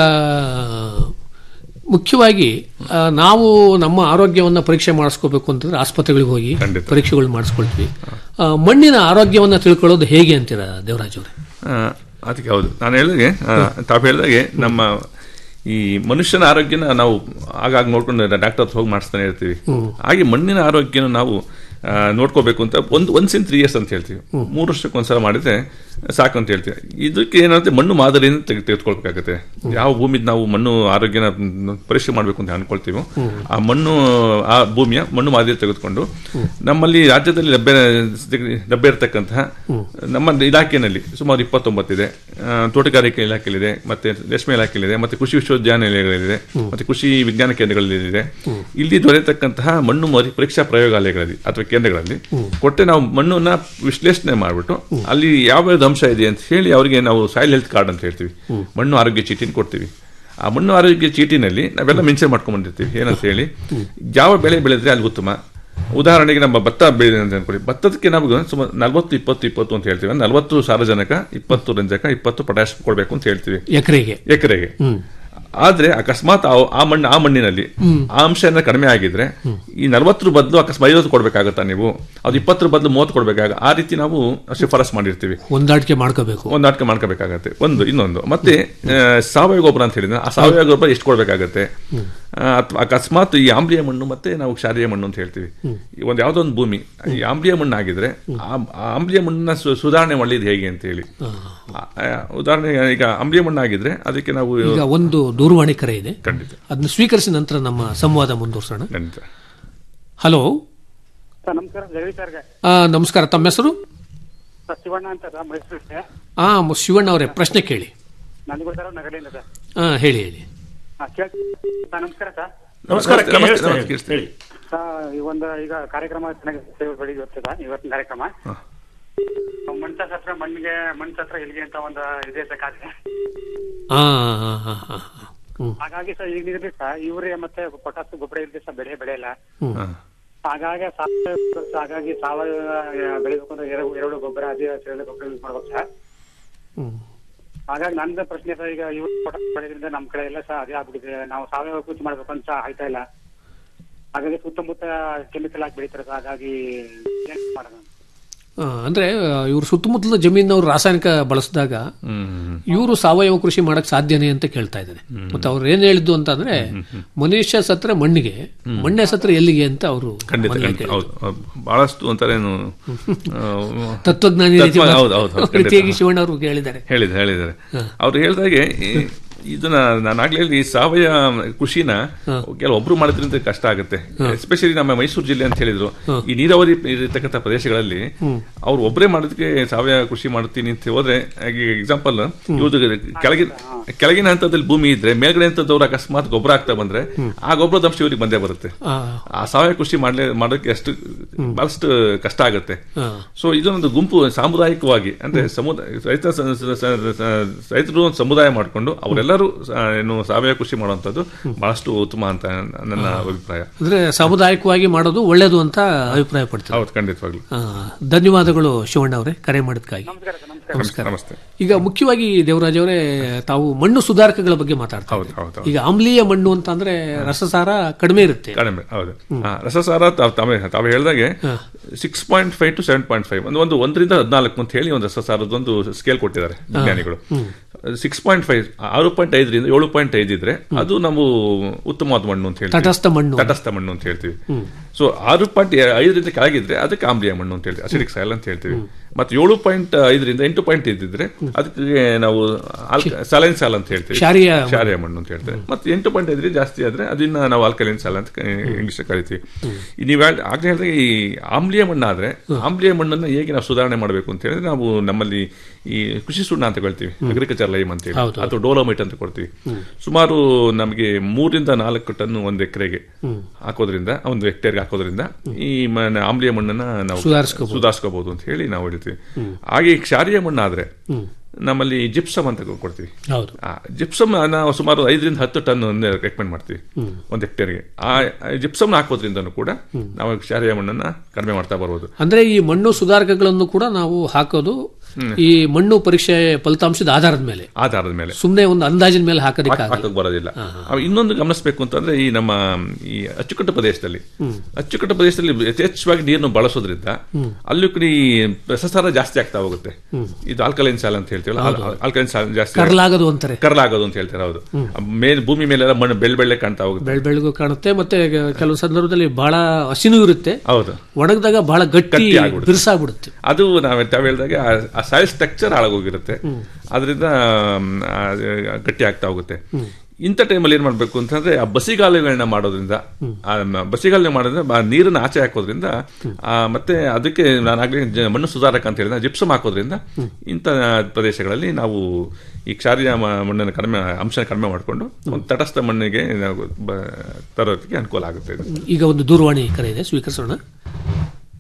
ಮುಖ್ಯವಾಗಿ ಆ, ನಾವು ನಮ್ಮ ಆರೋಗ್ಯವನ್ನು ಪರೀಕ್ಷೆ ಮಾಡಿಸ್ಕೋಬೇಕು ಅಂತಂದ್ರೆ ಆಸ್ಪತ್ರೆಗಳಿಗೆ ಹೋಗಿ ಖಂಡಿತ. ಪರೀಕ್ಷೆಗಳು ಮಾಡಿಸ್ಕೊಳ್ತೀವಿ ಆ, ಮಣ್ಣಿನ ಆರೋಗ್ಯವನ್ನು ತಿಳ್ಕೊಳ್ಳೋದು ಹೇಗೆ ಅಂತೀರಾ ದೇವರಾಜ್ ಅವರೇ ಆ, ಅದಕ್ಕೆ ಹೌದು ನಾನು ಹೇಳಿದಾಗೆ ಆ, ತಾವು ಹೇಳಿದಾಗೆ ನಮ್ಮ ಈ ಮನುಷ್ಯನ ಆರೋಗ್ಯನ ನಾವು ಆಗಾಗ ನೋಡ್ಕೊಂಡು ಡಾಕ್ಟರ್ ಹತ್ರ ಹೋಗಿ ಮಾಡಿಸ್ತಾನೆ ಇರ್ತೀವಿ ಹಾಗೆ ಮಣ್ಣಿನ ಆರೋಗ್ಯನ ನಾವು ಆ, ನೋಡ್ಕೋಬೇಕು ಅಂತ ಒಂದು ಒನ್ಸ್ ಇನ್ ತ್ರೀ ಇಯರ್ಸ್ ಅಂತ ಹೇಳ್ತೀವಿ ಮೂರು ವರ್ಷಕ್ಕೆ ಒಂದ್ಸಲ ಮಾಡಿದ್ರೆ ಸಾಕು ಅಂತ ಹೇಳ್ತೀವಿ ಇದಕ್ಕೆ ಏನಂದ್ರೆ ಮಣ್ಣು ಮಾದರಿಯಿಂದ ತೆಗೆ ತೆಗೆದುಕೊಳ್ಬೇಕಾಗುತ್ತೆ ಯಾವ ಭೂಮಿದ್ ನಾವು ಮಣ್ಣು ಆರೋಗ್ಯನ ಮ್, ಪರೀಕ್ಷೆ ಮಾಡಬೇಕು ಅಂತ ಅನ್ಕೊಳ್ತೀವೋ ಆ ಮಣ್ಣು ಆ ಭೂಮಿಯ ಮಣ್ಣು ಮಾದರಿ ತೆಗೆದುಕೊಂಡು ನಮ್ಮಲ್ಲಿ ರಾಜ್ಯದಲ್ಲಿ ಲಭ್ಯ ಲಭ್ಯ ಇರತಕ್ಕಂತಹ ನಮ್ಮ ಇಲಾಖೆಯಲ್ಲಿ ಸುಮಾರು ಇಪ್ಪತ್ತೊಂಬತ್ತಿದೆ ಆ, ತೋಟಗಾರಿಕೆ ಇಲಾಖೆಯಲ್ಲಿದೆ ಮತ್ತೆ ರೇಷ್ಮೆ ಇಲಾಖೆಯಲ್ಲಿದೆ ಮತ್ತೆ ಕೃಷಿ ವಿಶ್ವವಿದ್ಯಾನಿಲಯಗಳಿದೆ ಮತ್ತೆ ಕೃಷಿ ವಿಜ್ಞಾನ ಕೇಂದ್ರಗಳಲ್ಲಿದೆ ಇಲ್ಲಿ ದೊರೆಯತಕ್ಕಂತಹ ಮಣ್ಣು ಮರಿ ಪರೀಕ್ಷಾ ಪ್ರಯೋಗಾಲಯಗಳಲ್ಲಿ ಅಥವಾ ಕೇಂದ್ರಗಳಲ್ಲಿ ಕೊಟ್ಟೆ ನಾವು ಮಣ್ಣನ್ನ ವಿಶ್ಲೇಷಣೆ ಮಾಡಿಬಿಟ್ಟು ಅಲ್ಲಿ ಯಾವ ಅಂಶ ಇದೆ ಅಂತ ಹೇಳಿ ಅವರಿಗೆ ನಾವು ಸಾಯಿಲ್ ಹೆಲ್ತ್ ಕಾರ್ಡ್ ಅಂತ ಹೇಳ್ತೀವಿ ಮಣ್ಣು ಆರೋಗ್ಯ ಚೀಟಿನ ಕೊಡ್ತೀವಿ ಆ ಮಣ್ಣು ಆರೋಗ್ಯ ಚೀಟಿನಲ್ಲಿ ನಾವೆಲ್ಲ ಮೆನ್ಷನ್ ಮಾಡ್ಕೊಂಡ್ ಬಂದಿರ್ತೀವಿ ಏನಂತ ಹೇಳಿ ಯಾವ ಬೆಳೆ ಬೆಳೆದ್ರೆ ಅಲ್ಲಿ ಉತ್ತಮ ಉದಾಹರಣೆಗೆ ನಮ್ಮ ಭತ್ತ ಬೆಳೆ ಅಂತ ಅನ್ಕೊಳ್ಳಿ ಭತ್ತದಕ್ಕೆ ನಾವು ಸುಮಾರು ನಲ್ವತ್ತು ಇಪ್ಪತ್ತು ಇಪ್ಪತ್ತು ಅಂತ ಹೇಳ್ತೀವಿ ನಲ್ವತ್ತು ಸಾರಜನಕ ಇಪ್ಪತ್ತು ರಂಜಕ ಇಪ್ಪತ್ತು ಪೊಟ್ಯಾಶ್ ಕೊಡಬೇಕು ಅಂತ ಹೇಳ್ತೀವಿ ಎಕರೆಗೆ ಎಕರೆಗೆ ಆದ್ರೆ ಅಕಸ್ಮಾತ್ ಆ- ಆ ಮಣ್ಣು ಆ ಮಣ್ಣಿನಲ್ಲಿ ಆ ಅಂಶ ಏನಾದ್ರು ಕಡಿಮೆ ಆಗಿದ್ರೆ ಈ ನಲವತ್ತರ ಬದಲು ಅಕಸ್ಮಾತ್ ಐವತ್ತು ಕೊಡ್ಬೇಕಾಗತ್ತಾ ನೀವು ಅದು ಇಪ್ಪತ್ತರ ಬದಲು ಮೂವತ್ತು ಕೊಡ್ಬೇಕಾಗ ಆ ರೀತಿ ನಾವು ಶಿಫಾರಸ್ ಮಾಡಿರ್ತೀವಿ ಹೊಂದಾಣಿಕೆ ಮಾಡ್ಕೋಬೇಕು ಹೊಂದಾಣಿಕೆ ಮಾಡ್ಕೋಬೇಕಾಗತ್ತೆ ಒಂದು ಇನ್ನೊಂದು ಮತ್ತೆ ಆ, ಸಾವಯವ ಗೊಬ್ಬರ ಅಂತ ಹೇಳಿದ್ರೆ ಆ ಸಾವಯವ ಗೊಬ್ಬರ ಎಷ್ಟು ಕೊಡ್ಬೇಕಾಗತ್ತೆ ಅಥವಾ ಅಕಸ್ಮಾತ್ ಈ ಆಮ್ಲೀಯ ಮಣ್ಣು ಮತ್ತೆ ನಾವು ಕ್ಷಾರೀಯ ಮಣ್ಣು ಅಂತ ಹೇಳ್ತೀವಿ ಈ ಒಂದು ಯಾವುದೋ ಒಂದು ಭೂಮಿ ಈ ಆಮ್ಲೀಯ ಮಣ್ಣು ಆಗಿದ್ರೆ ಆ ಆ ಆಮ್ಲೀಯ ಮಣ್ಣನ್ನ ಸು- ಸುಧಾರಣೆ ಮಾಡಿದ್ದು ಹೇಗೆ ಅಂತ ಹೇಳಿ ಆ, ಆ, ಉದಾಹರಣೆ ಈಗ ಆಮ್ಲೀಯ ಮಣ್ಣು ಆಗಿದ್ರೆ ಅದಕ್ಕೆ ನಾವು ಈಗ ಒಂದು ದೂರವಾಣಿ ಕರೆ ಇದೆ ಖಂಡಿತ ಅದನ್ನ ಸ್ವೀಕರಿಸಿದ ನಂತರ ನಮ್ಮ ಸಂವಾದ ಮುಂದುವರ್ಸೋಣ ಖಂಡಿತ ಹಲೋ ಸರ್ ನಮಸ್ಕಾರ ಜಗದೀಶ್ ಸರ್ಗೆ ಆ, ನಮಸ್ಕಾರ ತಮ್ಮ ಹೆಸರು ಸರ್ ಶಿವಣ್ಣ ಅಂತ ಸರ್ ಮೈಸೂರಿಗೆ ಆ ಮ- ಶಿವಣ್ಣ ಅವರೇ ಪ್ರಶ್ನೆ ಕೇಳಿ ನನಗೂ ಸರ್ ನಗಡಿಯಿಂದ ಸರ್ ಆ, ಹೇಳಿ ಹೇಳಿ ಹಾ, ಕೇಳ್- ಸರ್ ನಮಸ್ಕಾರ ಸರ್ ನಮಸ್ಕಾರ ನಮಸ್ತೆ, ನಮಸ್ತೆ, ಕೇಳಿಸ್ತಾ ನಮಸ್ತೆ, ಇದೆ. ಹೇಳಿ ಸರ್ ಈ ಒಂದು ಈಗ ಕಾರ್ಯಕ್ರಮ ಚೆನ್ನಾಗಿ ಬೆಳಿಗ್ಗೆ ಇವತ್ತು ಸರ್ ಇವತ್ತಿನ ಕಾರ್ಯಕ್ರಮ ಮಣ್ಸತ್ರ ಮಣ್ಣಿಗೆ ಮಣ್ಸತ್ರ ಎಲ್ಲಿಗೆ ಅಂತ ಒಂದು ಇದೆ ಸರ್ ಖಾತೆ ಆ, ಆ, ಆ, ಆ, ಆ. ಹ್ಮ್ ಹಾಗಾಗಿ ಸರ್ ಈಗ ಇರ್ಲಿ ಸರ್ ಯೂರಿಯಾ ಮತ್ತೆ ಪೊಟಾಸ್ ಗೊಬ್ಬರ ಇರ್ಲಿ ಸರ್ ಬೆಳೆ ಬೆಳೆಯಲ್ಲ ಹಾ. ಹಾಗಾಗಿ ಸಾವಯವ ಹಾಗಾಗಿ ಸಾವಯವ ಬೆಳಿಬೇಕು ಅಂದ್ರೆ ಎರಡು ಎರಡು ಗೊಬ್ಬರ ಅದೇ ಸೇರಿದ ಗೊಬ್ಬರ ಯೂಸ್ ಮಾಡ್ಬೇಕು ಸರ್ ಹ್ಮ್ ಹಾಗಾಗಿ ನಂದು ಪ್ರಶ್ನೆ ಸರ್ ಈಗ ಇವ್ರು ಪೊಟಾಸ್ ಬೆಳೆದ್ರಿಂದ ನಮ್ ಕಡೆ ಎಲ್ಲ ಸಹ ಅದೇ ಆಗ್ಬಿಟ್ಟಿದೆ ನಾವು ಸಾವಯವ ಕೃಷಿ ಮಾಡ್ಬೇಕು ಅಂತ ಆಯ್ತಾ ಇಲ್ಲ ಹಾಗಾಗಿ ಸುತ್ತಮುತ್ತ ಕೆಮಿಕಲ್ ಹಾಕಿ ಬೆಳಿತಾರೆ ಸರ್ ಹಾಗಾಗಿ ಏನ್ ಮಾಡೋಣ ಆ, ಅಂದ್ರೆ ಇವರು ಸುತ್ತಮುತ್ತಲ ಜಮೀನವ್ರು ರಾಸಾಯನಿಕ ಬಳಸಿದಾಗ ಹ್ಮ್ ಇವರು ಸಾವಯವ ಕೃಷಿ ಮಾಡಕ್ ಸಾಧ್ಯನೇ ಅಂತ ಕೇಳ್ತಾ ಇದ್ದಾರೆ ಮತ್ತೆ ಅವ್ರು ಏನ್ ಹೇಳಿದ್ದು ಅಂತಂದ್ರೆ ಮನುಷ್ಯ ಸತ್ರ ಮಣ್ಣಿಗೆ ಮಣ್ಣೆ ಸತ್ರ ಎಲ್ಲಿಗೆ ಅಂತ ಅವರು ಖಂಡಿತ ಖಂಡಿತ ಹೌದು ಹೌದು. ಬಹಳಷ್ಟು ಅಂತಾರೇನು ಆ, ತತ್ವಜ್ಞಾನಿ ರೀತಿ ತತ್ವ- ಹೌದು, ಹೌದು, ಹೌದು, ಖಂಡಿತ. ರೀತಿಯಾಗಿ ಶಿವಣ್ಣ ಅವರು ಹೇಳಿದ್ದಾರೆ ಹೇಳಿದೆ ಹೇಳಿದ್ದಾರೆ ಅವ್ರು ಹೇಳಿದಾಗೆ ಈ- ಇದನ್ನ ನಾನು ಆಗ್ಲೇ ಹೇಳಿದೆ, ಈ ಸಾವಯವ ಕೃಷಿನ ಕೆಲವೊಬ್ರು ಮಾಡಿದ್ರಿಂದ ಕಷ್ಟ ಆಗುತ್ತೆ ಎಸ್ಪೆಷಲಿ ನಮ್ಮ ಮೈಸೂರು ಜಿಲ್ಲೆ ಅಂತ ಹೇಳಿದ್ರು ಈ ನೀರಾವರಿ ಇರತಕ್ಕಂಥ ಪ್ರದೇಶಗಳಲ್ಲಿ ಅವ್ರು ಒಬ್ಬರೇ ಮಾಡೋದಕ್ಕೆ ಸಾವಯವ ಕೃಷಿ ಮಾಡ್ತೀನಿ ಅಂತ ಹೋದ್ರೆ ಎಕ್ಸಾಂಪಲ್ ಇವ್ರದ್ದು ಕೆಳಗಿನ ಕೆಳಗಿನ ಹಂತದಲ್ಲಿ ಭೂಮಿ ಇದ್ರೆ ಮೇಲ್ಗಡೆ ಹಂತದವ್ರು ಅಕಸ್ಮಾತ್ ಗೊಬ್ಬರ ಆಗ್ತಾ ಬಂದ್ರೆ ಆ ಗೊಬ್ಬರದ ಅಂಶ ಇವ್ರಿಗೆ ಬಂದೇ ಬರುತ್ತೆ ಆ, ಆ ಸಾವಯವ ಕೃಷಿ ಮಾಡ್ಲೇ ಮಾಡೋಕೆ ಅಷ್ಟು ಬಹಳಷ್ಟು ಕಷ್ಟ ಆಗುತ್ತೆ ಆ. ಸೊ ಇದೊಂದು ಗುಂಪು ಸಾಮುದಾಯಿಕವಾಗಿ ಅಂದ್ರೆ ಸಮುದಾಯ ರೈತ ಸ- ಸ- ಸ- ಸ- ರೈತರು ಒಂದು ಸಮುದಾಯ ಮಾಡಿಕೊಂಡು ಅವರೆಲ್ಲರೂ ಆ, ಏನು ಸಾವಯವ ಕೃಷಿ ಮಾಡುವಂತದ್ದು ಬಹಳಷ್ಟು ಉತ್ತಮ ಅಂತ ನನ್ನ ಅಭಿಪ್ರಾಯ ಅಂದ್ರೆ ಸಾಮುದಾಯಿಕವಾಗಿ ಮಾಡೋದು ಒಳ್ಳೇದು ಅಂತ ಅಭಿಪ್ರಾಯ ಪಡ್ತಾರೆ ಹೌದು ಖಂಡಿತವಾಗ್ಲು ಆ, ಧನ್ಯವಾದಗಳು ಶಿವಣ್ಣ ಅವರೇ ಕರೆ ಮಾಡೋದಕ್ಕಾಗಿ ನಮಸ್ಕಾರ ಸರ್ ನಮಸ್ಕಾರ ನಮಸ್ಕಾರ ನಮಸ್ತೆ ಈಗ ಮುಖ್ಯವಾಗಿ ದೇವರಾಜ್ ಅವರೇ ತಾವು ಮಣ್ಣು ಸುಧಾರಕಗಳ ಬಗ್ಗೆ ಮಾತಾಡ್ತಾರೆ ಹೌದು ಹೌದು ಹೌದು ಈಗ ಆಮ್ಲೀಯ ಮಣ್ಣು ಅಂತ ಅಂದ್ರೆ ರಸಸಾರ ಕಡಿಮೆ ಇರುತ್ತೆ ಕಡಿಮೆ ಹೌದು ಹಾ, ರಸಸಾರ ತಾವ್- ತಾವೇ ತಾವು ಹೇಳಿದಾಗೆ six point five to seven point five ಒಂದು ಒಂದು ಒಂದರಿಂದ ಹದಿನಾಲ್ಕು ಅಂತ ಹೇಳಿ ಒಂದು ರಸಸಾರದ ಒಂದು ಸ್ಕೇಲ್ ಕೊಟ್ಟಿದ್ದಾರೆ ವಿಜ್ಞಾನಿಗಳು ಸಿಕ್ಸ್ ಪಾಯಿಂಟ್ ಫೈವ್ ಆರು ಪಾಯಿಂಟ್ ಐದರಿಂದ ಏಳು ಪಾಯಿಂಟ್ ಐದು ಇದ್ರೆ ಅದು ನಾವು ಉತ್ತಮವಾದ ಮಣ್ಣು ಅಂತ ಹೇಳ್ತೀವಿ ತಟಸ್ಥ ಮಣ್ಣು ತಟಸ್ಥ ಮಣ್ಣು ಅಂತ ಹೇಳ್ತೀವಿ ಸೊ ಆರು ಪಾಯಿಂಟ್ ಐದರಿಂದ ಕೆಳಗಿದ್ರೆ ಅದಕ್ಕೆ ಆಮ್ಲೀಯ ಮಣ್ಣು ಅಂತ ಹೇಳ್ತೀವಿ ಅಸಿಡಿಕ್ ಸಾಯಿಲ್ ಅಂತ ಹೇಳ್ತೀವಿ ಮತ್ತೆ ಏಳು ಪಾಯಿಂಟ್ ಐದರಿಂದ ಎಂಟು ಪಾಯಿಂಟ್ ಇದ್ದಿದ್ರೆ ಅದಕ್ಕೆ ನಾವು ಸಲೈನ್ ಸಾಲ್ ಅಂತ ಹೇಳ್ತೀವಿ ಕ್ಷಾರೀಯ ಕ್ಷಾರೀಯ ಮಣ್ಣು ಅಂತ ಹೇಳ್ತೇವೆ ಮತ್ತೆ ಎಂಟು ಪಾಯಿಂಟ್ ಐದರಿಂದ ಜಾಸ್ತಿ ಆದ್ರೆ ಅದನ್ನ ನಾವು ಆಲ್ಕಲೈನ್ ಸಾಲ್ ಅಂತ ಇಂಗ್ಲಿಷ್ ಕರಿತೀವಿ ಈ ನೀವು ಹೇಳ್- ಆಗ್ಲೇ ಹೇಳಿದಾಗ ಈ ಆಮ್ಲೀಯ ಮಣ್ಣಾದ್ರೆ ಆಮ್ಲೀಯ ಮಣ್ಣನ್ನ ಹೇಗೆ ನಾವು ಸುಧಾರಣೆ ಮಾಡಬೇಕು ಅಂತ ಹೇಳಿದ್ರೆ ನಾವು ನಮ್ಮಲ್ಲಿ ಈ ಕೃಷಿ ಸುಣ್ಣ ಅಂತ ಹೇಳ್ತೀವಿ ಅಗ್ರಿಕಲ್ಚರ್ ಲೈಮ್ ಅಂತ ಹೇಳಿ ಹೌದು, ಹೌದು. ಅಥವಾ ಡೋಲೋಮೈಟ್ ಅಂತ ಕೊಡ್ತೀವಿ ಸುಮಾರು ನಮಗೆ ಮೂರಿಂದ ನಾಲ್ಕು ಟನ್ ಒಂದು ಎಕರೆಗೆ ಹಾಕೋದ್ರಿಂದ ಒಂದು ಹೆಕ್ಟೇರ್ಗೆ ಹಾಕೋದ್ರಿಂದ ಈ ಮ- ಆಮ್ಲೀಯ ಮಣ್ಣನ್ನ ನಾವು ಸುಧಾರಿಸ್ಕೋಬಹುದು. ಸುಧಾರಿಸ್ಕೋಬಹುದು ಅಂತ ಹೇಳಿ ನಾವು ಹೇಳ್ತೀವಿ ಹಾಗೆ ಈ ಕ್ಷಾರೀಯ ಮಣ್ಣಾದ್ರೆ ನಮ್ಮಲ್ಲಿ ಜಿಪ್ಸಮ್ ಅಂತ ಕೊಡ್ತೀವಿ ಹೌದು ಆ ಜಿಪ್ಸಮ್ ನಾವು ಸುಮಾರು ಐದರಿಂದ ಹತ್ತು ಟನ್ ರೆಕಮೆಂಡ್ ಮಾಡ್ತೀವಿ ಒಂದು ಹೆಕ್ಟೇರ್ಗೆ ಆ ಜಿಪ್ಸಮ್ ಹಾಕೋದ್ರಿಂದನೂ ಕೂಡ ನಾವು ಕ್ಷಾರೀಯ ಮಣ್ಣನ್ನ ಕಡಿಮೆ ಮಾಡ್ತಾ ಬರ್ಬೋದು ಅಂದ್ರೆ ಈ ಮಣ್ಣು ಸುಧಾರಕಗಳನ್ನು ಕೂಡ ನಾವು ಹಾಕೋದು ಈ ಮಣ್ಣು ಪರೀಕ್ಷೆ ಫಲಿತಾಂಶದ ಆಧಾರದ ಮೇಲೆ ಆಧಾರದ ಮೇಲೆ ಸುಮ್ಮನೆ ಒಂದು ಅಂದಾಜಿನ ಮೇಲೆ ಹಾಕೋದಿಕ್ಕೆ ಹಾಕಕ್ ಬರೋದಿಲ್ಲ ಅವ್ ಇನ್ನೊಂದು ಗಮನಿಸಬೇಕು ಅಂತಂದ್ರೆ ಈ ನಮ್ಮ ಈ ಅಚ್ಚುಕಟ್ಟು ಪ್ರದೇಶದಲ್ಲಿ ಅಚ್ಚುಕಟ್ಟು ಪ್ರದೇಶದಲ್ಲಿ ಯಥೇಚ್ಛವಾಗಿ ನೀರನ್ನು ಬಳಸೋದ್ರಿಂದ ಅಲ್ಲೂ ಕೂಡ ಈ ರಸಸಾರ ಜಾಸ್ತಿ ಆಗ್ತಾ ಹೋಗುತ್ತೆ ಇದು ಆಲ್ಕಲೈನ್ ಸಾಲ್ ಅಂತ ಹೇಳ್ತೀವಲ್ಲ ಆಲ್ಕಲೈನ್ ಸಾಲ್ ಜಾಸ್ತಿ ಕರ್ಲಾಗದು ಅಂತಾರೆ ಕರಲಾಗೋದು ಅಂತ ಹೇಳ್ತಾರೆ ಹೌದು ಮೇಲ್ ಭೂಮಿ ಮೇಲೆಲ್ಲ ಮಣ್ಣು ಬೆಳ್ಳ ಬೆಳ್ಳೆ ಕಾಣ್ತಾ ಹೋಗುತ್ತೆ ಬೆಳ್ ಬೆಳಗು ಕಾಣುತ್ತೆ ಮತ್ತೆ ಕೆಲವು ಸಂದರ್ಭದಲ್ಲಿ ಬಹಳ ಹಸಿನು ಇರುತ್ತೆ ಹೌದು ಒಣಗಿದಾಗ ಬಹಳ ಗಟ್ಟಿ ಗಟ್ಟಿ ಆಗ್ಬಿಡುತ್ತೆ. ಬಿರುಸಾಗ್ಬಿಡುತ್ತೆ ಅದು ನಾವು ತಾವು ಹೇಳಿದಾಗ ಆ ಸಾಯಿಲ್ ಸ್ಟ್ರಕ್ಚರ್ ಹಾಳಾಗೋಗಿರುತ್ತೆ ಅದರಿಂದ ಗಟ್ಟಿ ಆಗ್ತಾ ಹೋಗುತ್ತೆ ಇಂಥ ಟೈಮಲ್ಲಿ ಏನ್ ಮಾಡ್ಬೇಕು ಅಂತಂದ್ರೆ ಆ ಬಸಿಗಾಲುಗಳನ್ನ ಮಾಡೋದ್ರಿಂದ ಆ ಮ- ಬಸಿಗಾಲನೆ ಮಾಡೋದ್ರಿಂದ ಆ ನೀರನ್ನ ಆಚೆ ಹಾಕೋದ್ರಿಂದ ಆ, ಮತ್ತೆ ಅದಕ್ಕೆ ನಾನಾಗ್ಲೇ ಜ- ಮಣ್ಣು ಸುಧಾರಕ ಅಂತ ಹೇಳಿದ ಜಿಪ್ಸಮ್ ಹಾಕೋದ್ರಿಂದ ಇಂಥ ಪ್ರದೇಶಗಳಲ್ಲಿ ನಾವು ಈ ಕ್ಷಾರೀಯ ಮ- ಮಣ್ಣನ್ನು ಕಡಿಮೆ ಅಂಶ ಕಡಿಮೆ ಮಾಡಿಕೊಂಡು ಒಂದು ತಟಸ್ಥ ಮಣ್ಣಿಗೆ ನಾವು ಬ- ತರೋದಕ್ಕೆ ಅನುಕೂಲ ಆಗುತ್ತೆ ಇದು. ಈಗ ಒಂದು ದೂರವಾಣಿ ಕರೆ ಇದೆ ಸ್ವೀಕರಿಸೋಣ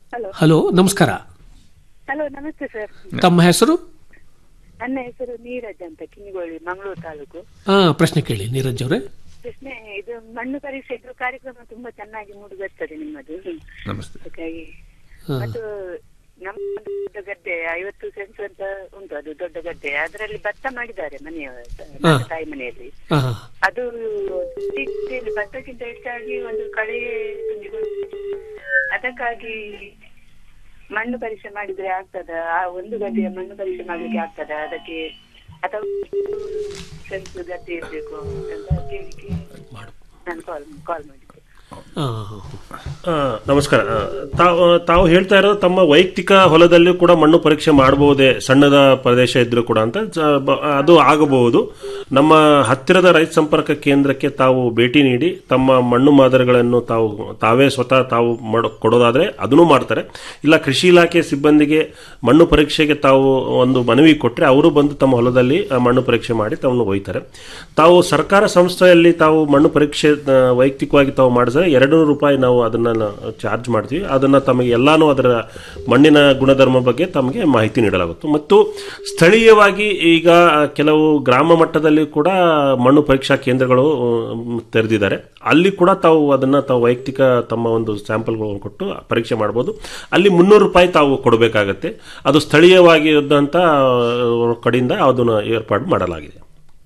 ಹಲೋ ಹಲೋ ನಮಸ್ಕಾರ ಹಲೋ ನಮಸ್ತೆ ಸರ್ ತಮ್ಮ ಹೆಸರು ನನ್ನ ಹೆಸರು ನೀರಜ್ ಅಂತ ಕಿಂಗೋಳಿ ಮಂಗಳೂರು ತಾಲೂಕು ಆ, ಪ್ರಶ್ನೆ ಕೇಳಿ ನೀರಜ್ ಅವರೇ ಪ್ರಶ್ನೆ ಇದು ಮಣ್ಣು ಪರೀಕ್ಷೆ ಇದು ಕಾರ್ಯಕ್ರಮ ತುಂಬಾ ಚೆನ್ನಾಗಿ ಮೂಡಿ ಬರ್ತದೆ ನಿಮ್ಮದು ನಮಸ್ತೆ ಹಾಗಾಗಿ ಹಾ. ಮತ್ತು ನಮ್ಮ ಒಂದು ದೊಡ್ಡ ಗದ್ದೆ ಐವತ್ತು ಸೆನ್ಸ್ ಅಂತ ಉಂಟು ಅದು ದೊಡ್ಡ ಗದ್ದೆ ಅದರಲ್ಲಿ ಭತ್ತ ಮಾಡಿದ್ದಾರೆ ಮನೆಯ ನನ್ನ ತಾಯಿ ಮನೆಯಲ್ಲಿ ಆ, ಅದು ರೀತಿಯಲ್ಲಿ ಭತ್ತಕ್ಕಿಂತ ಹೆಚ್ಚಾಗಿ ಒಂದು ಕಳೆ ತುಂಬಿಕೊಂಡು ಅದಕ್ಕಾಗಿ ಮಣ್ಣು ಪರೀಕ್ಷೆ ಮಾಡಿದ್ರೆ ಆಗ್ತದ ಆ ಒಂದು ಗದ್ದೆಯ ಮಣ್ಣು ಪರೀಕ್ಷೆ ಮಾಡ್ಲಿಕ್ಕೆ ಆಗ್ತದ ಅದಕ್ಕೆ ಅಥವಾ ಸೆನ್ಸ್ ಗದ್ದೆ ಇರ್ಬೇಕು ಅಂತ ಕೇಳಿಕ್ಕೆ ನಾನು ಕಾಲ್ ಕಾಲ್ ಮಾಡಿದ್ದೆ ಆ, ಆ, ನಮಸ್ಕಾರ ಆ, ತಾವು ತಾವು ಹೇಳ್ತಾ ಇರೋದು ತಮ್ಮ ವೈಯಕ್ತಿಕ ಹೊಲದಲ್ಲೂ ಕೂಡ ಮಣ್ಣು ಪರೀಕ್ಷೆ ಮಾಡಬಹುದೇ ಸಣ್ಣದ ಪ್ರದೇಶ ಇದ್ರೂ ಕೂಡ ಅಂತ ಜ- ಬ- ಅದು ಆಗಬಹುದು ನಮ್ಮ ಹತ್ತಿರದ ರೈತ ಸಂಪರ್ಕ ಕೇಂದ್ರಕ್ಕೆ ತಾವು ಭೇಟಿ ನೀಡಿ ತಮ್ಮ ಮಣ್ಣು ಮಾದರಿಗಳನ್ನು ತಾವು ತಾವೇ ಸ್ವತಃ ತಾವು ಮಾಡ್- ಕೊಡೋದಾದ್ರೆ ಅದನ್ನು ಮಾಡ್ತಾರೆ ಇಲ್ಲ ಕೃಷಿ ಇಲಾಖೆ ಸಿಬ್ಬಂದಿಗೆ ಮಣ್ಣು ಪರೀಕ್ಷೆಗೆ ತಾವು ಒಂದು ಮನವಿ ಕೊಟ್ಟರೆ ಅವರು ಬಂದು ತಮ್ಮ ಹೊಲದಲ್ಲಿ ಆ ಮಣ್ಣು ಪರೀಕ್ಷೆ ಮಾಡಿ ತಮ್ಮನ್ನು ಒಯ್ತಾರೆ ತಾವು ಸರ್ಕಾರ ಸಂಸ್ಥೆಯಲ್ಲಿ ತಾವು ಮಣ್ಣು ಪರೀಕ್ಷೆ ಆ, ವೈಯಕ್ತಿಕವಾಗಿ ತಾವು ಮಾಡಿದ್ರೆ ಎರಡು ನೂರು ರೂಪಾಯಿ ನಾವು ಅದನ್ನ ನ- ಚಾರ್ಜ್ ಮಾಡ್ತೀವಿ ಅದನ್ನ ತಮಗೆ ಎಲ್ಲಾನು ಅದರ ಮಣ್ಣಿನ ಗುಣಧರ್ಮ ಬಗ್ಗೆ ತಮಗೆ ಮಾಹಿತಿ ನೀಡಲಾಗುತ್ತೆ ಮತ್ತು ಸ್ಥಳೀಯವಾಗಿ ಈಗ ಕೆಲವು ಗ್ರಾಮ ಮಟ್ಟದಲ್ಲಿ ಕೂಡ ಮಣ್ಣು ಪರೀಕ್ಷಾ ಕೇಂದ್ರಗಳು ಆ, ತೆರೆದಿದ್ದಾರೆ ಅಲ್ಲಿ ಕೂಡ ತಾವು ಅದನ್ನ ತಾವು ವೈಯಕ್ತಿಕ ತಮ್ಮ ಒಂದು ಸ್ಯಾಂಪಲ್ಗಳನ್ನು ಕೊಟ್ಟು ಪರೀಕ್ಷೆ ಮಾಡಬಹುದು ಅಲ್ಲಿ ಮುನ್ನೂರು ರೂಪಾಯಿ ತಾವು ಕೊಡಬೇಕಾಗತ್ತೆ ಅದು ಸ್ಥಳೀಯವಾಗಿ ಇದ್ದಂತ ಆ, ಕಡೆಯಿಂದ ಅದನ್ನು ಏರ್ಪಾಡು ಮಾಡಲಾಗಿದೆ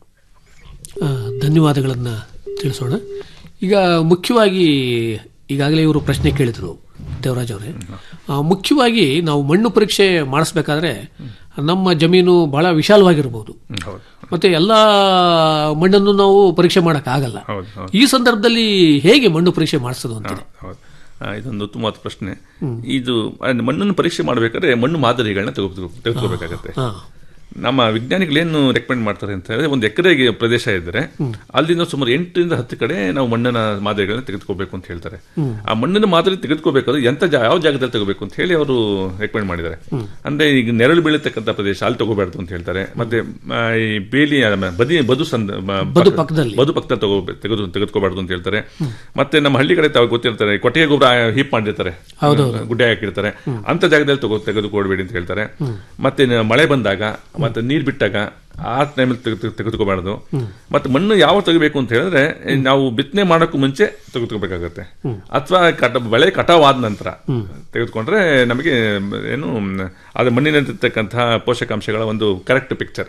ಆ, ಧನ್ಯವಾದಗಳನ್ನ ತಿಳಿಸೋಣ ಈಗ ಮುಖ್ಯವಾಗಿ ಈಗಾಗಲೇ ಇವರು ಪ್ರಶ್ನೆ ಕೇಳಿದರು ದೇವರಾಜ್ ಅವರೇ ಆ, ಮುಖ್ಯವಾಗಿ ನಾವು ಮಣ್ಣು ಪರೀಕ್ಷೆ ಮಾಡಿಸ್ಬೇಕಾದ್ರೆ ನಮ್ಮ ಜಮೀನು ಬಹಳ ವಿಶಾಲವಾಗಿರ್ಬೋದು ಹೌದು ಮತ್ತೆ ಎಲ್ಲ ಮಣ್ಣನ್ನು ನಾವು ಪರೀಕ್ಷೆ ಆಗಲ್ಲ ಹೌದು ಹೌದು ಈ ಸಂದರ್ಭದಲ್ಲಿ ಹೇಗೆ ಮಣ್ಣು ಪರೀಕ್ಷೆ ಮಾಡಿಸೋದು ಅಂತಿದೆ ಹೌದು ಆ, ಇದೊಂದು ಉತ್ತಮವಾದ ಪ್ರಶ್ನೆ ಇದು ಆ, ಮಣ್ಣನ್ನು ಪರೀಕ್ಷೆ ಮಾಡಬೇಕಾದ್ರೆ ಮಣ್ಣು ಮಾದರಿಗಳನ್ನ ತೆಗೆದು ತೆಗೆದುಕೋಬೇಕಾಗತ್ತೆ ಹಾ ನಮ್ಮ ವಿಜ್ಞಾನಿಗಳೇನು ರೆಕಮೆಂಡ್ ಮಾಡ್ತಾರೆ ಅಂತ ಹೇಳಿದ್ರೆ ಒಂದು ಎಕರೆಗೆ ಪ್ರದೇಶ ಇದ್ದರೆ ಅಲ್ಲಿಂದ ಸುಮಾರು ಎಂಟರಿಂದ ಹತ್ತು ಕಡೆ ನಾವು ಮಣ್ಣಿನ ಮಾದರಿಗಳನ್ನ ತೆಗೆದುಕೋಬೇಕು ಅಂತ ಹೇಳ್ತಾರೆ ಆ ಮಣ್ಣಿನ ಮಾದರಿ ತೆಗೆದುಕೋಬೇಕಾದ್ರೆ ಎಂತ ಜಾ- ಯಾವ ಜಾಗದಲ್ಲಿ ತಗೋಬೇಕು ಅಂತ ಹೇಳಿ ಅವರು ರೆಕಮೆಂಡ್ ಮಾಡಿದ್ದಾರೆ ಅಂದ್ರೆ ಈಗ ನೆರಳು ಬೀಳತಕ್ಕಂಥ ಪ್ರದೇಶ ಅಲ್ಲಿ ತಗೋಬಾರ್ದು ಅಂತ ಹೇಳ್ತಾರೆ ಮತ್ತೆ ಆ, ಈ ಬೇಲಿ ಆ, ಬದಿ ಬದು ಸಂದ ಮ- ಬದು ಪಕ್ಕದಲ್ಲಿ. ಬದು ಪಕ್ಕದಲ್ಲಿ ತಗೋ ತೆಗೆದು ತೆಗೆದುಕೋಬಾರ್ದು ಅಂತ ಹೇಳ್ತಾರೆ ಮತ್ತೆ ನಮ್ಮ ಹಳ್ಳಿ ಕಡೆ ತಾವು ಗೊತ್ತಿರ್ತಾರೆ ಕೊಟ್ಟಿಗೆ ಗೊಬ್ಬರ ಹೀಪ್ ಮಾಡಿರ್ತಾರೆ ಗುಡ್ಡೆ ಹಾಕಿರ್ತಾರೆ ಅಂತ ಜಾಗದಲ್ಲಿ ತಗೋ ತೆಗೆದುಕೊಡ್ಬೇಡಿ ಅಂತ ಹೇಳ್ತಾರೆ ಮತ್ತೆ ನ- ಮಳೆ ಬಂದಾಗ ಮತ್ತೆ ನೀರು ಬಿಟ್ಟಾಗ ಆ ಟೈಮಲ್ಲಿ ತೆಗೆದುಕೋಬಾರ್ದು ಮತ್ತೆ ಮಣ್ಣು ಯಾವ ತೆಗಿಬೇಕು ಅಂತ ಹೇಳಿದ್ರೆ ನಾವು ಬಿತ್ತನೆ ಮಾಡೋಕ್ಕೂ ಮುಂಚೆ ತೆಗೆದುಕೋಬೇಕಾಗತ್ತೆ ಅಥವಾ ಕಟ ಬೆಳೆ ಕಟಾವಾದ ನಂತರ ತೆಗೆದುಕೊಂಡ್ರೆ ನಮಗೆ ಏನು ಅದು ಮಣ್ಣಿನಲ್ಲಿರ್ತಕ್ಕಂತಹ ಪೋಷಕಾಂಶಗಳ ಒಂದು ಕರೆಕ್ಟ್ ಪಿಕ್ಚರ್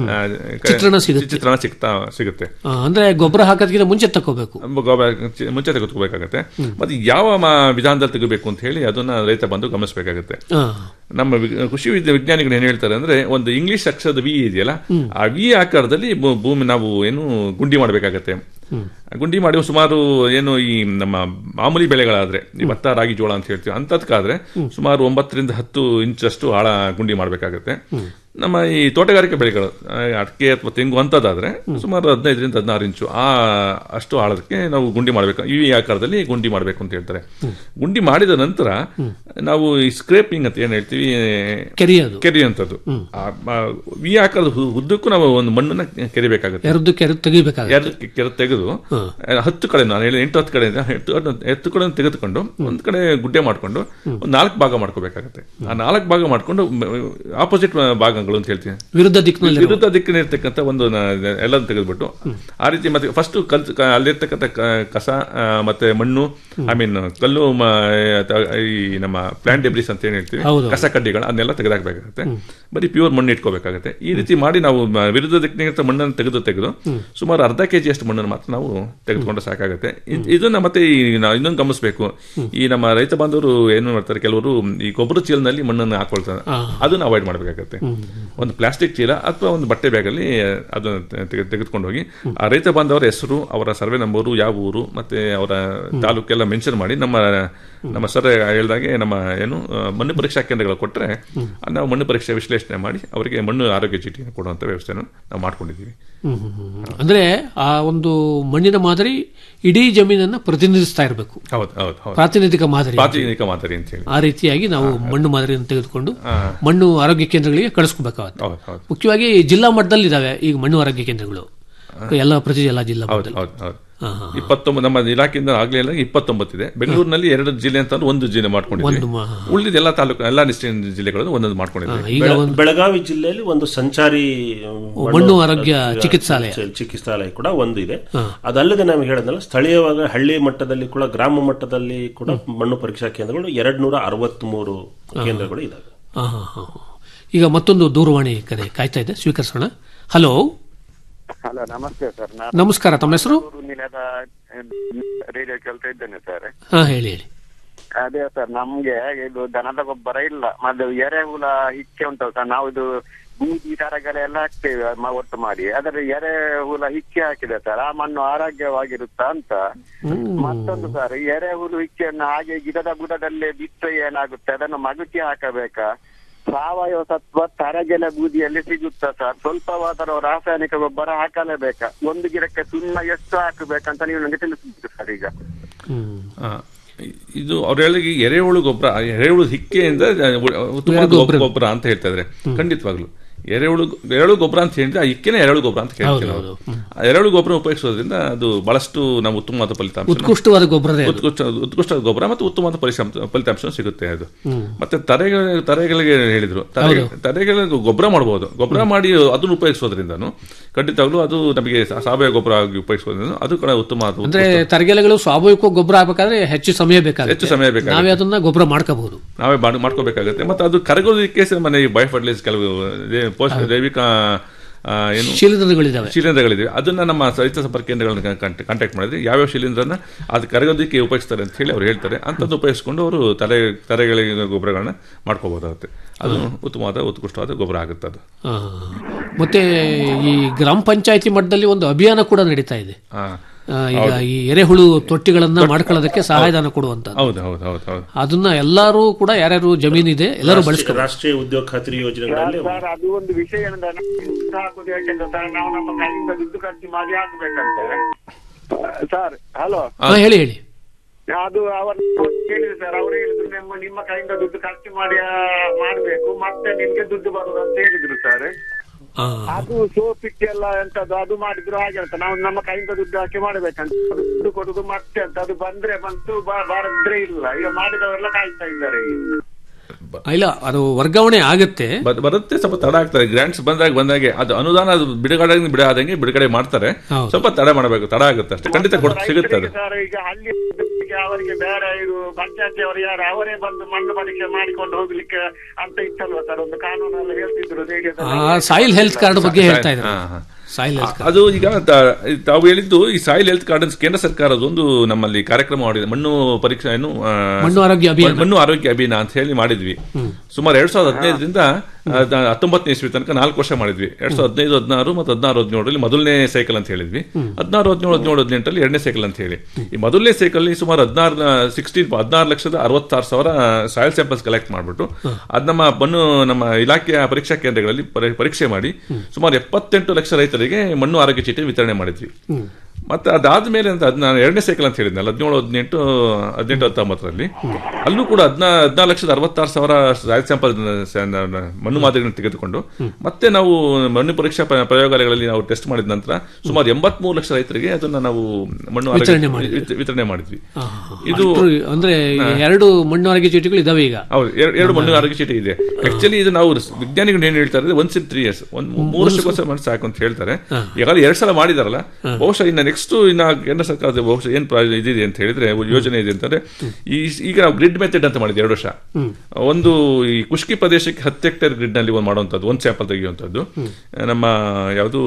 ಚಿತ್ರಣ ಸಿಗುತ್ತೆ. ಚಿತ್ರಣ ಸಿಗ್ತಾ ಸಿಗುತ್ತೆ ಆ, ಅಂದ್ರೆ ಗೊಬ್ಬರ ಹಾಕೋದಕ್ಕಿಂತ ಮುಂಚೆ ತಗೋಬೇಕು ಗೊಬ್ಬರ ಚಿ- ಮುಂಚೆ ತೆಗೆದುಕೋಬೇಕಾಗತ್ತೆ ಮತ್ತೆ ಯಾವ ಮ- ವಿಧಾನದಲ್ಲಿ ತೆಗಬೇಕು ಅಂತ ಹೇಳಿ ಅದನ್ನ ರೈತ ಬಂದು ಗಮನಿಸಬೇಕಾಗತ್ತೆ ಆ, ನಮ್ಮ ವಿ- ಕೃಷಿ ವಿದ್ಯಾ ವಿಜ್ಞಾನಿಗಳು ಏನ್ ಹೇಳ್ತಾರೆ ಅಂದ್ರೆ ಒಂದು ಇಂಗ್ಲಿಷ್ ಅಕ್ಷರದ ವಿ ಇದೆಯಲ್ಲ ಆ ವಿ ಆಕಾರದಲ್ಲಿ ಭೂ- ಭೂಮಿ ನಾವು ಏನು ಗುಂಡಿ ಮಾಡಬೇಕಾಗತ್ತೆ ಗುಂಡಿ ಮಾಡಿ ಸುಮಾರು ಏನು ಈ ನಮ್ಮ ಮಾಮೂಲಿ ಬೆಳೆಗಳಾದ್ರೆ ಈ ಭತ್ತ ರಾಗಿ ಜೋಳ ಅಂತ ಹೇಳ್ತೀವಿ ಅಂತದ್ಕಾದ್ರೆ ಸುಮಾರು ಒಂಬತ್ತರಿಂದ ಹತ್ತು ಇಂಚಷ್ಟು ಆಳ ಗುಂಡಿ ಮಾಡಬೇಕಾಗತ್ತೆ ನಮ್ಮ ಈ ತೋಟಗಾರಿಕೆ ಬೆಳೆಗಳು ಆ, ಅಡಿಕೆ ಅಥವಾ ತೆಂಗು ಅಂತದಾದ್ರೆ ಸುಮಾರು ಹದಿನೈದರಿಂದ ಹದಿನಾರು ಇಂಚು ಆ ಅಷ್ಟು ಆಳದಕ್ಕೆ ನಾವು ಗುಂಡಿ ಮಾಡಬೇಕು ಈ ಆಕಾರದಲ್ಲಿ ಗುಂಡಿ ಮಾಡಬೇಕು ಅಂತ ಹೇಳ್ತಾರೆ ಗುಂಡಿ ಮಾಡಿದ ನಂತರ ನಾವು ಈ ಸ್ಕ್ರೇಪಿಂಗ್ ಅಂತ ಏನ್ ಹೇಳ್ತೀವಿ ಕೆರೆಯೋದು ಕೆರೆಯುವಂಥದ್ದು ಆ, ಆ, ವಿ ಆಕಾರದ ಹು- ಉದ್ದಕ್ಕೂ ನಾವು ಒಂದು ಮಣ್ಣನ್ನ ಕೆರಿಬೇಕಾಗುತ್ತೆ ಎರ್ದು ಕೆರೆ ತೆಗಿಬೇಕಾಗುತ್ತೆ ಎರಡು ಕೆರೆ ತೆಗೆದು ಆ, ಹತ್ತು ಕಡೆ ನಾನು ಹೇಳಿ ಎಂಟು ಹತ್ತು ಕಡೆ ಎಂಟು ಹತ್ತು ಕಡೆ ತೆಗೆದುಕೊಂಡು ಒಂದ್ ಕಡೆ ಗುಡ್ಡೆ ಮಾಡ್ಕೊಂಡು ಒಂದು ನಾಲ್ಕು ಭಾಗ ಮಾಡ್ಕೋಬೇಕಾಗತ್ತೆ ಆ ನಾಲ್ಕು ಭಾಗ ಮಾಡ್ಕೊಂಡು ಆಪೋಸಿಟ್ ಭಾಗಗಳು ಅಂತ ಹೇಳ್ತೀನಿ ವಿರುದ್ಧ ದಿಕ್ಕಿನಲ್ಲಿ ವಿರುದ್ಧ ದಿಕ್ಕಿನಿರ್ತಕ್ಕಂಥ ಒಂದು ನ- ಎಲ್ಲ ತೆಗೆದ್ಬಿಟ್ಟು ಆ ರೀತಿ ಮತ್ತೆ ಫಸ್ಟ್ ಕಲ್ ಕ- ಅಲ್ಲಿರ್ತಕ್ಕಂಥ ಕ- ಕಸ ಆ, ಮತ್ತೆ ಮಣ್ಣು ಐ ಮೀನ್ ಕಲ್ಲು ಮ- ಅಥ- ಈ ನಮ್ಮ ಪ್ಲಾಂಟ್ ಡೆಬ್ರಿಸ್ ಅಂತ ಏನ್ ಹೇಳ್ತೀವಿ ಹೌದು. ಕಸ ಕಡ್ಡಿಗಳು ಅದನ್ನೆಲ್ಲ ತೆಗೆದಾಕಬೇಕಾಗುತ್ತೆ ಬರೀ ಪ್ಯೂರ್ ಮಣ್ಣು ಇಟ್ಕೋಬೇಕಾಗುತ್ತೆ ಈ ರೀತಿ ಮಾಡಿ ನಾವು ಮ- ವಿರುದ್ಧ ದಿಕ್ಕಿನಿಂದ ಮಣ್ಣನ್ನು ತೆಗೆದು ತೆಗೆದು ಸುಮಾರು ಅರ್ಧ ಕೆಜಿ ಅಷ್ಟು ಮಣ್ಣನ್ನು ಮಾತ್ರ ನಾವು ತೆಗೆದುಕೊಂಡ್ರೆ ಸಾಕಾಗುತ್ತೆ ಇದ್- ಇದನ್ನ ಮತ್ತೆ ಈ ನಾವು ಇನ್ನೊಂದು ಗಮನಿಸಬೇಕು ಈ ನಮ್ಮ ರೈತ ಬಾಂಧವರು ಏನು ಮಾಡ್ತಾರೆ ಕೆಲವರು ಈ ಗೊಬ್ಬರ ಚೀಲನಲ್ಲಿ ಮಣ್ಣನ್ನು ಹಾಕೊಳ್ತಾರೆ ಅದನ್ನ ಅವಾಯ್ಡ್ ಮಾಡಬೇಕಾಗುತ್ತೆ ಒಂದು ಪ್ಲಾಸ್ಟಿಕ್ ಚೀಲ ಅಥವಾ ಒಂದು ಬಟ್ಟೆ ಬ್ಯಾಗಲ್ಲಿ ಅದನ್ನು ತೆಗೆ- ತೆಗೆದುಕೊಂಡು ಹೋಗಿ ಆ ರೈತ ಬಾಂಧವರ ಹೆಸರು ಅವರ ಸರ್ವೆ ನಂಬರು ಯಾವ ಊರು ಮತ್ತೆ ಅವರ ತಾಲೂಕೆಲ್ಲ ಮೆನ್ಷನ್ ಮಾಡಿ ನಮ್ಮ ನಮ್ಮ ಸರ್ ಹೇಳ್ದಾಗೆ ನಮ್ಮ ಏನು ಆ, ಮಣ್ಣು ಪರೀಕ್ಷಾ ಕೇಂದ್ರಗಳು ಕೊಟ್ಟರೆ ನಾವು ಮಣ್ಣು ಪರೀಕ್ಷೆ ವಿಶ್ಲೇಷಣೆ ಮಾಡಿ ಅವರಿಗೆ ಮಣ್ಣು ಆರೋಗ್ಯ ಚೀಟಿಯನ್ನು ಕೊಡುವಂತ ವ್ಯವಸ್ಥೆಯನ್ನು ನಾವು ಮಾಡ್ಕೊಂಡಿದ್ದೀವಿ ಹ್ಮ್, ಹ್ಮ್, ಹ್ಮ್. ಅಂದ್ರೆ ಆ ಒಂದು ಮಣ್ಣಿನ ಮಾದರಿ ಇಡೀ ಜಮೀನನ್ನ ಪ್ರತಿನಿಧಿಸ್ತಾ ಇರಬೇಕು ಹೌದು ಹೌದು ಹೌದು ಪ್ರಾತಿನಿಧಿಕ ಮಾದರಿ ಪ್ರಾತಿನಿಧಿಕ ಮಾದರಿ ಅಂತ ಹೇಳಿ ಆ ರೀತಿಯಾಗಿ ನಾವು ಮಣ್ಣು ಮಾದರಿಯನ್ನು ತೆಗೆದುಕೊಂಡು ಮಣ್ಣು ಆರೋಗ್ಯ ಕೇಂದ್ರಗಳಿಗೆ ಕಳಿಸ್ಕೋಬೇಕಾಗುತ್ತೆ ಹೌದು ಹೌದು ಮುಖ್ಯವಾಗಿ ಜಿಲ್ಲಾ ಮಟ್ಟದಲ್ಲಿ ಇದಾವೆ ಈಗ ಮಣ್ಣು ಆರೋಗ್ಯ ಕೇಂದ್ರಗಳು ಎಲ್ಲ ಪ್ರತಿ ಎಲ್ಲ ಜಿಲ್ಲಾ ಹೌದು ಮಟ್ಟದಲ್ಲಿ ಹೌದು ಹೌದು ಹಾ, ಹಾ. ಇಪ್ಪತ್ತೊಂಬತ್ತು ನಮ್ಮ ಇಲಾಖೆಯಿಂದ ಆಗ್ಲೇ ಇಲ್ಲ ಇಪ್ಪತ್ತೊಂಬತ್ತಿದೆ ಬೆಂಗಳೂರಿನಲ್ಲಿ ಎರಡು ಜಿಲ್ಲೆ ಅಂತ ಒಂದು ಜಿಲ್ಲೆ ಮಾಡ್ಕೊಂಡಿದ್ವಿ ಒಂದು ಮಾ- ಉಳಿದ ಎಲ್ಲ ತಾಲೂಕು ಎಲ್ಲ ನಿಶ್ಚಿತ ಜಿಲ್ಲೆಗಳನ್ನು ಒಂದೊಂದು ಮಾಡ್ಕೊಂಡಿದ್ವಿ ಈಗ ಬೆಳ- ಒಂದು ಬೆಳಗಾವಿ ಜಿಲ್ಲೆಯಲ್ಲಿ ಒಂದು ಸಂಚಾರಿ ಮಣ್ಣು ಆರೋಗ್ಯ ಚಿಕಿತ್ಸಾಲಯ. ಚಿ- ಚಿಕಿತ್ಸಾಲಯ ಕೂಡ ಒಂದು ಇದೆ ಅದಲ್ಲದೆ ನಾವು ಹೇಳಿದ್ನಲ್ಲ ಸ್ಥಳೀಯವಾಗಿ ಹಳ್ಳಿ ಮಟ್ಟದಲ್ಲಿ ಕೂಡ ಗ್ರಾಮ ಮಟ್ಟದಲ್ಲಿ ಕೂಡ ಮಣ್ಣು ಪರೀಕ್ಷಾ ಕೇಂದ್ರಗಳು ಎರಡ್ ನೂರ ಅರವತ್ಮೂರು ಕೇಂದ್ರಗಳು ಇದಾವೆ ಹಾ, ಹಾ, ಹಾ, ಹಾ. ಈಗ ಮತ್ತೊಂದು ದೂರವಾಣಿ ಕರೆ ಕಾಯ್ತಾ ಇದೆ ಸ್ವೀಕರಿಸೋಣ ಹಲೋ ಹಲೋ ನಮಸ್ತೆ ಸರ್ ನಾನು ನಮಸ್ಕಾರ ತಮ್ಮ ಹೆಸರು ಮೂರು ನಿಲಯದ ರೇಡಿಯೋ ಕೇಳ್ತಾ ಇದ್ದೇನೆ ಸರ್ ಹಾ ಹೇಳಿ ಹೇಳಿ ಅದೇ ಸರ್ ನಮ್ಗೆ ಇದು ದನದ ಗೊಬ್ಬರ ಇಲ್ಲ ಮತ್ತೆ ಎರೆಹುಳ ಹಿಕ್ಕೆ ಉಂಟು ಸರ್ ನಾವು ಇದು ಬೂದಿ ತರಗಳೆಲ್ಲ ಹಾಕ್ತೇವೆ ಮ- ಒಟ್ಟು ಮಾಡಿ ಅದರ ಎರೆಹುಳ ಹಿಕ್ಕೆ ಹಾಕಿದೆ ಸರ್ ಆ ಮಣ್ಣು ಆರೋಗ್ಯವಾಗಿರುತ್ತಾ ಅಂತ ಮತ್ತೊಂದು ಸರ್ ಎರೆಹುಳು ಹಿಕ್ಕೆಯನ್ನು ಹಾಗೆ ಗಿಡದ ಬುಡದಲ್ಲೇ ಬಿಟ್ಟರೆ ಏನಾಗುತ್ತೆ ಅದನ್ನು ಮಗುಚಿ ಹಾಕಬೇಕಾ ಸಾವಯವ ಸತ್ವ ತರಗೆಲೆ ಬೂದಿಯಲ್ಲಿ ಸಿಗುತ್ತಾ ಸರ್ ಸ್ವಲ್ಪವಾದರೂ ರಾಸಾಯನಿಕ ಗೊಬ್ಬರ ಹಾಕಲೇಬೇಕಾ ಒಂದು ಗಿಡಕ್ಕೆ ಸುಣ್ಣ ಎಷ್ಟು ಹಾಕಬೇಕಂತ ನೀವು ನನಗೆ ತಿಳಿಸ್ಬೇಕು ಸರ್ ಈಗ ಹ್ಮ್ ಆ, ಇದು ಅವ್ರು ಹೇಳಿದ ಎರೆಹುಳು ಗೊಬ್ಬರ ಎರೆಹುಳು ಹಿಕ್ಕೆಯಿಂದ ಉತ್ತಮ ಗೊಬ್ಬರ. ಗೊಬ್ಬರ ಅಂತ ಹೇಳ್ತಾ ಇದ್ರೆ ಖಂಡಿತವಾಗ್ಲು ಎರೆಹುಳು ಎರೆಹುಳು ಗೊಬ್ಬರ ಅಂತ ಹೇಳಿದ್ರೆ ಆ ಹಿಕ್ಕೆನೇ ಎರೆಹುಳು ಗೊಬ್ಬರ ಅಂತ ಕೇಳ್ತೀವಿ ನಾವು ಆ ಎರೆಹುಳು ಗೊಬ್ಬರ ಉಪಯೋಗಿಸೋದ್ರಿಂದ ಅದು ಬಹಳಷ್ಟು ನಾವು ಉತ್ತಮವಾದ ಫಲಿತಾಂಶ ಉತ್ಕೃಷ್ಟವಾದ ಗೊಬ್ಬರದೇ ಅದು. ಉತ್ಕೃಷ್ಟ ಉತ್ಕೃಷ್ಟ ಗೊಬ್ಬರ ಮತ್ತು ಉತ್ತಮವಾದ ಪರಿಶ್ರಮ ಫಲಿತಾಂಶ ಸಿಗುತ್ತೆ ಅದು ಮತ್ತೆ ತರೆಗಳ ತರೆಗಳಿಗೆ ಹೇಳಿದ್ರು ತರೆ ತರೆಗಳಿಗೆ ಗೊಬ್ಬರ ಮಾಡಬಹುದು ಗೊಬ್ಬರ ಮಾಡಿ ಅದನ್ನು ಉಪಯೋಗಿಸೋದ್ರಿಂದನು ಖಂಡಿತವಾಗ್ಲೂ ಅದು ನಮಗೆ ಸಾ- ಸಾವಯವ ಗೊಬ್ಬರ ಆಗಿ ಉಪಯೋಗಿಸೋದ್ರಿಂದ ಅದು ಕೂಡ ಉತ್ತಮ ಅಂದ್ರೆ ತರಗೆಲೆಗಳು ಸ್ವಾಭಾವಿಕ ಗೊಬ್ಬರ ಆಗ್ಬೇಕಾದ್ರೆ ಹೆಚ್ಚು ಸಮಯ ಬೇಕಾಗುತ್ತೆ ಹೆಚ್ಚು ಸಮಯ ಬೇಕಾಗುತ್ತೆ. ನಾವೇ ಅದನ್ನ ಗೊಬ್ಬರ ಮಾಡ್ಕೋಬಹುದು ನಾವೇ ಮಾಡ್- ಮಾಡ್ಕೋಬೇಕಾಗುತ್ತೆ ಮತ್ತೆ ಅದು ಕರಗೋದಕ್ಕೆ ಸ- ಮನೆ ಬಯೋ ಫರ್ಟಿಲೈಸ್ ಕೆಲವು ಇದೇ ಪೋಷಕ ಜೈವಿಕ ಆ, ಏನು ಶಿಲೀಂಧ್ರಗಳಿದಾವೆ ಶಿಲೀಂಧ್ರಗಳಿವೆ ಅದನ್ನ ನಮ್ಮ ರೈತ ಸಂಪರ್ಕ ಕೇಂದ್ರಗಳನ್ನ ಕಾಂಟ್ಯಾಕ್ಟ್ ಮಾಡಿದ್ರೆ ಯಾವ್ಯಾವ ಶಿಲೀಂಧ್ರನ ಅದು ಕರಗೋದಕ್ಕೆ ಉಪಯೋಗಿಸ್ತಾರೆ ಅಂತ ಹೇಳಿ ಅವ್ರು ಹೇಳ್ತಾರೆ ಅಂತದ್ದು ಉಪಯೋಗಿಸ್ಕೊಂಡು ಅವರು ತಲೆ ತಲೆಗಳಿಗೆ ಗೊಬ್ಬರಗಳನ್ನ ಮಾಡ್ಕೋಬಹುದಾಗುತ್ತೆ ಅದು ಉತ್ತಮವಾದ ಉತ್ಕೃಷ್ಟವಾದ ಗೊಬ್ಬರ ಆಗುತ್ತೆ ಅದು ಆ, ಮತ್ತೆ ಈ ಗ್ರಾಮ ಪಂಚಾಯತಿ ಮಟ್ಟದಲ್ಲಿ ಒಂದು ಅಭಿಯಾನ ಕೂಡ ನಡೀತಾ ಇದೆ ಆ, ಆ, ಈಗ ಈ ಎರೆಹುಳು ತೊಟ್ಟಿಗಳನ್ನ ಮಾಡ್ಕೊಳ್ಳೋದಕ್ಕೆ ಸಹಾಯಧನ ಕೊಡುವಂತ ಹೌದು ಹೌದು ಹೌದು ಹೌದು ಅದನ್ನ ಎಲ್ಲರೂ ಕೂಡ ಯಾರ್ಯಾರು ಜಮೀನಿದೆ ಎಲ್ಲರೂ ಬಳಸ್ಕೊಂಡು ರಾಷ್ಟ್ರೀಯ ಉದ್ಯೋಗ ಖಾತ್ರಿ ಯೋಜನೆಗಳಲ್ಲಿ ಸರ್ ಅದು ಒಂದು ವಿಷಯ ಏನಂದ್ರೆ ನಾವು ಇಂಥ ಹಾಕುದು ಯಾಕೆಂದ್ರೆ ಸರ್ ನಾವು ನಮ್ಮ ಕೈಯಿಂದ ದುಡ್ಡು ಖರ್ಚು ಮಾಡಿ ಹಾಕ್ಬೇಕಂತೆ ಸರ್ ಹಲೋ ಹಾ ಹೇಳಿ ಹೇಳಿ ಅದು ಅವರು ಕೇಳಿದ್ರು ಸರ್ ಅವರು ಹೇಳಿದ್ರು ನಿಮ್ಮ ನಿಮ್ಮ ಕೈಯಿಂದ ದುಡ್ಡು ಖರ್ಚು ಮಾಡಿ ಆ, ಮಾಡ್ಬೇಕು ಮತ್ತೆ ನಿಮ್ಗೆ ದುಡ್ಡು ಬರುದು ಅಂತ ಹೇಳಿದ್ರು ಸರ್ ಆ, ಅದು ಸೋಪ್ ಇಟ್ಟೆಲ್ಲ ಎಂತದ್ದು ಅದು ಮಾಡಿದ್ರು ಹಾಗೆ ಅಂತ ನಾವು ನಮ್ಮ ಕೈಯಿಂದ ದುಡ್ಡು ಹಾಕಿ ಮಾಡ್ಬೇಕಂತ ಅದು ದುಡ್ಡು ಕೊಡುದು ಮತ್ತೆ ಅಂತ ಅದು ಬಂದ್ರೆ ಬಂತು ಬ- ಬಾರದ್ರೆ ಇಲ್ಲ ಈಗ ಮಾಡಿದವರೆಲ್ಲ ಕಾಯ್ತಾ ಇದ್ದಾರೆ ಈಗ ಇಲ್ಲ ಅದು ವರ್ಗಾವಣೆ ಆಗತ್ತೆ ಬ- ಬರುತ್ತೆ ಸ್ವಲ್ಪ ತಡ ಆಗ್ತಾರೆ ಗ್ರಾಂಟ್ಸ್ ಬಂದಾಗ ಬಂದಾಗೆ ಅದು ಅನುದಾನ ಅದು ಬಿಡುಗಡೆ ಬಿಡ ಆದಂಗೆ ಬಿಡುಗಡೆ ಮಾಡ್ತಾರೆ ಹೌದು. ಸ್ವಲ್ಪ ತಡ ಮಾಡಬೇಕು ತಡ ಆಗುತ್ತೆ ಅಷ್ಟೇ ಖಂಡಿತ ಕೊಡ್ ಸಿಗುತ್ತೆ ಅದು ರೈತರಿಗೆ ಸರ್ ಈಗ ಹಳ್ಳಿ ಜನರಿಗೆ ಅವರಿಗೆ ಬೇರೆ ಇದು ಪಂಚಾಯತಿ ಅವರು ಯಾರು ಅವರೇ ಬಂದು ಮಣ್ಣು ಪರೀಕ್ಷೆ ಮಾಡಿಕೊಂಡು ಹೋಗ್ಲಿಕ್ಕೆ ಅಂತ ಇತ್ತಲ್ವಾ ಸರ್ ಒಂದು ಕಾನೂನೆಲ್ಲ ಹೇಳ್ತಿದ್ರು ರೇಡಿಯೋದಲ್ಲಿ. ಸಾಯಿಲ್ ಹೆಲ್ತ್ ಕಾರ್ಡ್ ಬಗ್ಗೆ ಹೇಳ್ತಾ ಇದ್ದಾರೆ ಹಾ, ಹಾ. ಸಾಯಿಲ್ ಹೆಲ್ತ್ ಅದು ಈಗ ತ- ತಾವು ಹೇಳಿದ್ದು ಈ ಸಾಯಿಲ್ ಹೆಲ್ತ್ ಕಾರ್ಡ್ ಕೇಂದ್ರ ಸರ್ಕಾರದ ಒಂದು ನಮ್ಮಲ್ಲಿ ಕಾರ್ಯಕ್ರಮ ಮಾಡಿದೆ ಮಣ್ಣು ಪರೀಕ್ಷೆ ಏನು ಆ, ಮಣ್ಣು ಆರೋಗ್ಯ ಅಭಿಯಾನ. ಮಣ್ಣು ಆರೋಗ್ಯ ಅಭಿಯಾನ ಅಂತ ಹೇಳಿ ಮಾಡಿದ್ವಿ ಸುಮಾರು ಎರಡ್ ಸಾವಿರದ ಹದಿನೈದರಿಂದ ಹತ್ತೊಂಬತ್ತನೇ ಇಸ್ವಿ ತನಕ ನಾಲ್ಕು ವರ್ಷ ಮಾಡಿದ್ವಿ ಎರಡ್ ಸಾವಿರದ ಹದಿನೈದು ಹದಿನಾರು ಮತ್ತು ಹದಿನಾರು ಹದಿನೇಳರಲ್ಲಿ ಮೊದಲನೇ ಸೈಕಲ್ ಅಂತ ಹೇಳಿದ್ವಿ ಹದಿನಾರು ಹದಿನೇಳು ಹದಿನೇಳು ಹದಿನೆಂಟರಲ್ಲಿ ಎರಡನೇ ಸೈಕಲ್ ಅಂತ ಹೇಳಿ ಈ ಮೊದಲನೇ ಸೈಕಲ್ ಸುಮಾರು ಹದಿನಾರು ಸಿಕ್ಸ್ಟೀನ್ ಹದಿನಾರು ಲಕ್ಷದ ಅರವತ್ತಾರು ಸಾವಿರ ಸಾಯಿಲ್ ಸ್ಯಾಂಪಲ್ಸ್ ಕಲೆಕ್ಟ್ ಮಾಡಿಬಿಟ್ಟು ಅದ್ ನಮ್ಮ ಮಣ್ಣು ನಮ್ಮ ಇಲಾಖೆಯ ಪರೀಕ್ಷಾ ಕೇಂದ್ರಗಳಲ್ಲಿ ಪರಿ- ಪರೀಕ್ಷೆ ಮಾಡಿ ಸುಮಾರು ಎಪ್ಪತ್ತೆಂಟು ಲಕ್ಷ ರೈತರಿಗೆ ಮಣ್ಣು ಆರೋಗ್ಯ ಚೀಟಿ ವಿತರಣೆ ಮಾಡಿದ್ವಿ ಮತ್ತೆ ಅದಾದ್ಮೇಲೆ ಅಂತ ಅದ್ ನಾನು ಎರಡನೇ ಸೈಕಲ್ ಅಂತ ಹೇಳಿದ್ನಲ್ಲ ಹದಿನೇಳು ಹದಿನೆಂಟು ಹದಿನೆಂಟು ಹತ್ತೊಂಬತ್ತರಲ್ಲಿ ಅಲ್ಲೂ ಕೂಡ ಹದಿನಾ ಹದಿನಾರು ಲಕ್ಷದ ಅರವತ್ತಾರು ಸಾವಿರ ಸಾಯಿಲ್ ಸ್ಯಾಂಪಲ್ ಮಣ್ಣು ಮಾದರಿಗಳನ್ನು ತೆಗೆದುಕೊಂಡು ಮತ್ತೆ ನಾವು ಮಣ್ಣು ಪರೀಕ್ಷಾ ಪ- ಪ್ರಯೋಗಾಲಯಗಳಲ್ಲಿ ನಾವು ಟೆಸ್ಟ್ ಮಾಡಿದ ನಂತರ ಸುಮಾರು ಎಂಬತ್ಮೂರು ಲಕ್ಷ ರೈತರಿಗೆ ಅದನ್ನ ನಾವು ಮಣ್ಣು ಆರೋಗ್ಯ ವಿತರಣೆ ಮಾಡಿದ್ವಿ. ವಿತ- ವಿತರಣೆ ಮಾಡಿದ್ವಿ ಇದು ಅಷ್ಟ್ರು- ಅಂದ್ರೆ ಎರಡು ಮಣ್ಣು ಆರೋಗ್ಯ ಚೀಟಿಗಳು ಇದಾವೆ ಈಗ ಹೌದು ಎರಡು- ಎರಡು ಮಣ್ಣು ಆರೋಗ್ಯ ಚೀಟಿ ಇದೆ ಆಕ್ಚುಲಿ ಇದು ನಾವು ವಿಜ್ಞಾನಿಗಳು ಏನ್ ಹೇಳ್ತಾರೆ ಒನ್ಸ್ ಇನ್ ತ್ರೀ ಇಯರ್ಸ್ ಒಂದ್ ಮೂರು ವರ್ಷಕ್ಕೋಸ್ಕರ ಮಣ್ಣು ಸಾಕು ಅಂತ ಹೇಳ್ತಾರೆ ಈಗಾಗಲೇ ಎರಡ್ ಸಲ ಮಾಡಿದಾರಲ್ಲ ಬಹುಶಃ ಇನ್ನ ನೆಕ್ಸ್ಟ್ ಇನ್ನ ಕೇಂದ್ರ ಸರ್ಕಾರದ ಬಹುಶಃ ಏನ್ ಪ್ರಾ- ಇದಿದೆ ಅಂತ ಹೇಳಿದ್ರೆ ಒಂದು ಯೋಜನೆ ಇದೆ ಅಂತಂದ್ರೆ ಈ ಈಗ ನಾವು ಗ್ರಿಡ್ ಮೆಥಡ್ ಅಂತ ಮಾಡಿದ್ವಿ ಎರಡು ವರ್ಷ ಒಂದು ಈ ಕುಷ್ಕಿ ಪ್ರದೇಶಕ್ಕೆ ಹತ್ತು ಹೆಕ್ಟೇರ್ ಗ್ರಿಡ್ ನಲ್ಲಿ ಒಂದು ಮಾಡುವಂತದ್ದು ಒಂದು ಸ್ಯಾಂಪಲ್ ತೆಗೆಯುವಂತದ್ದು ನಮ್ಮ ಯಾವುದು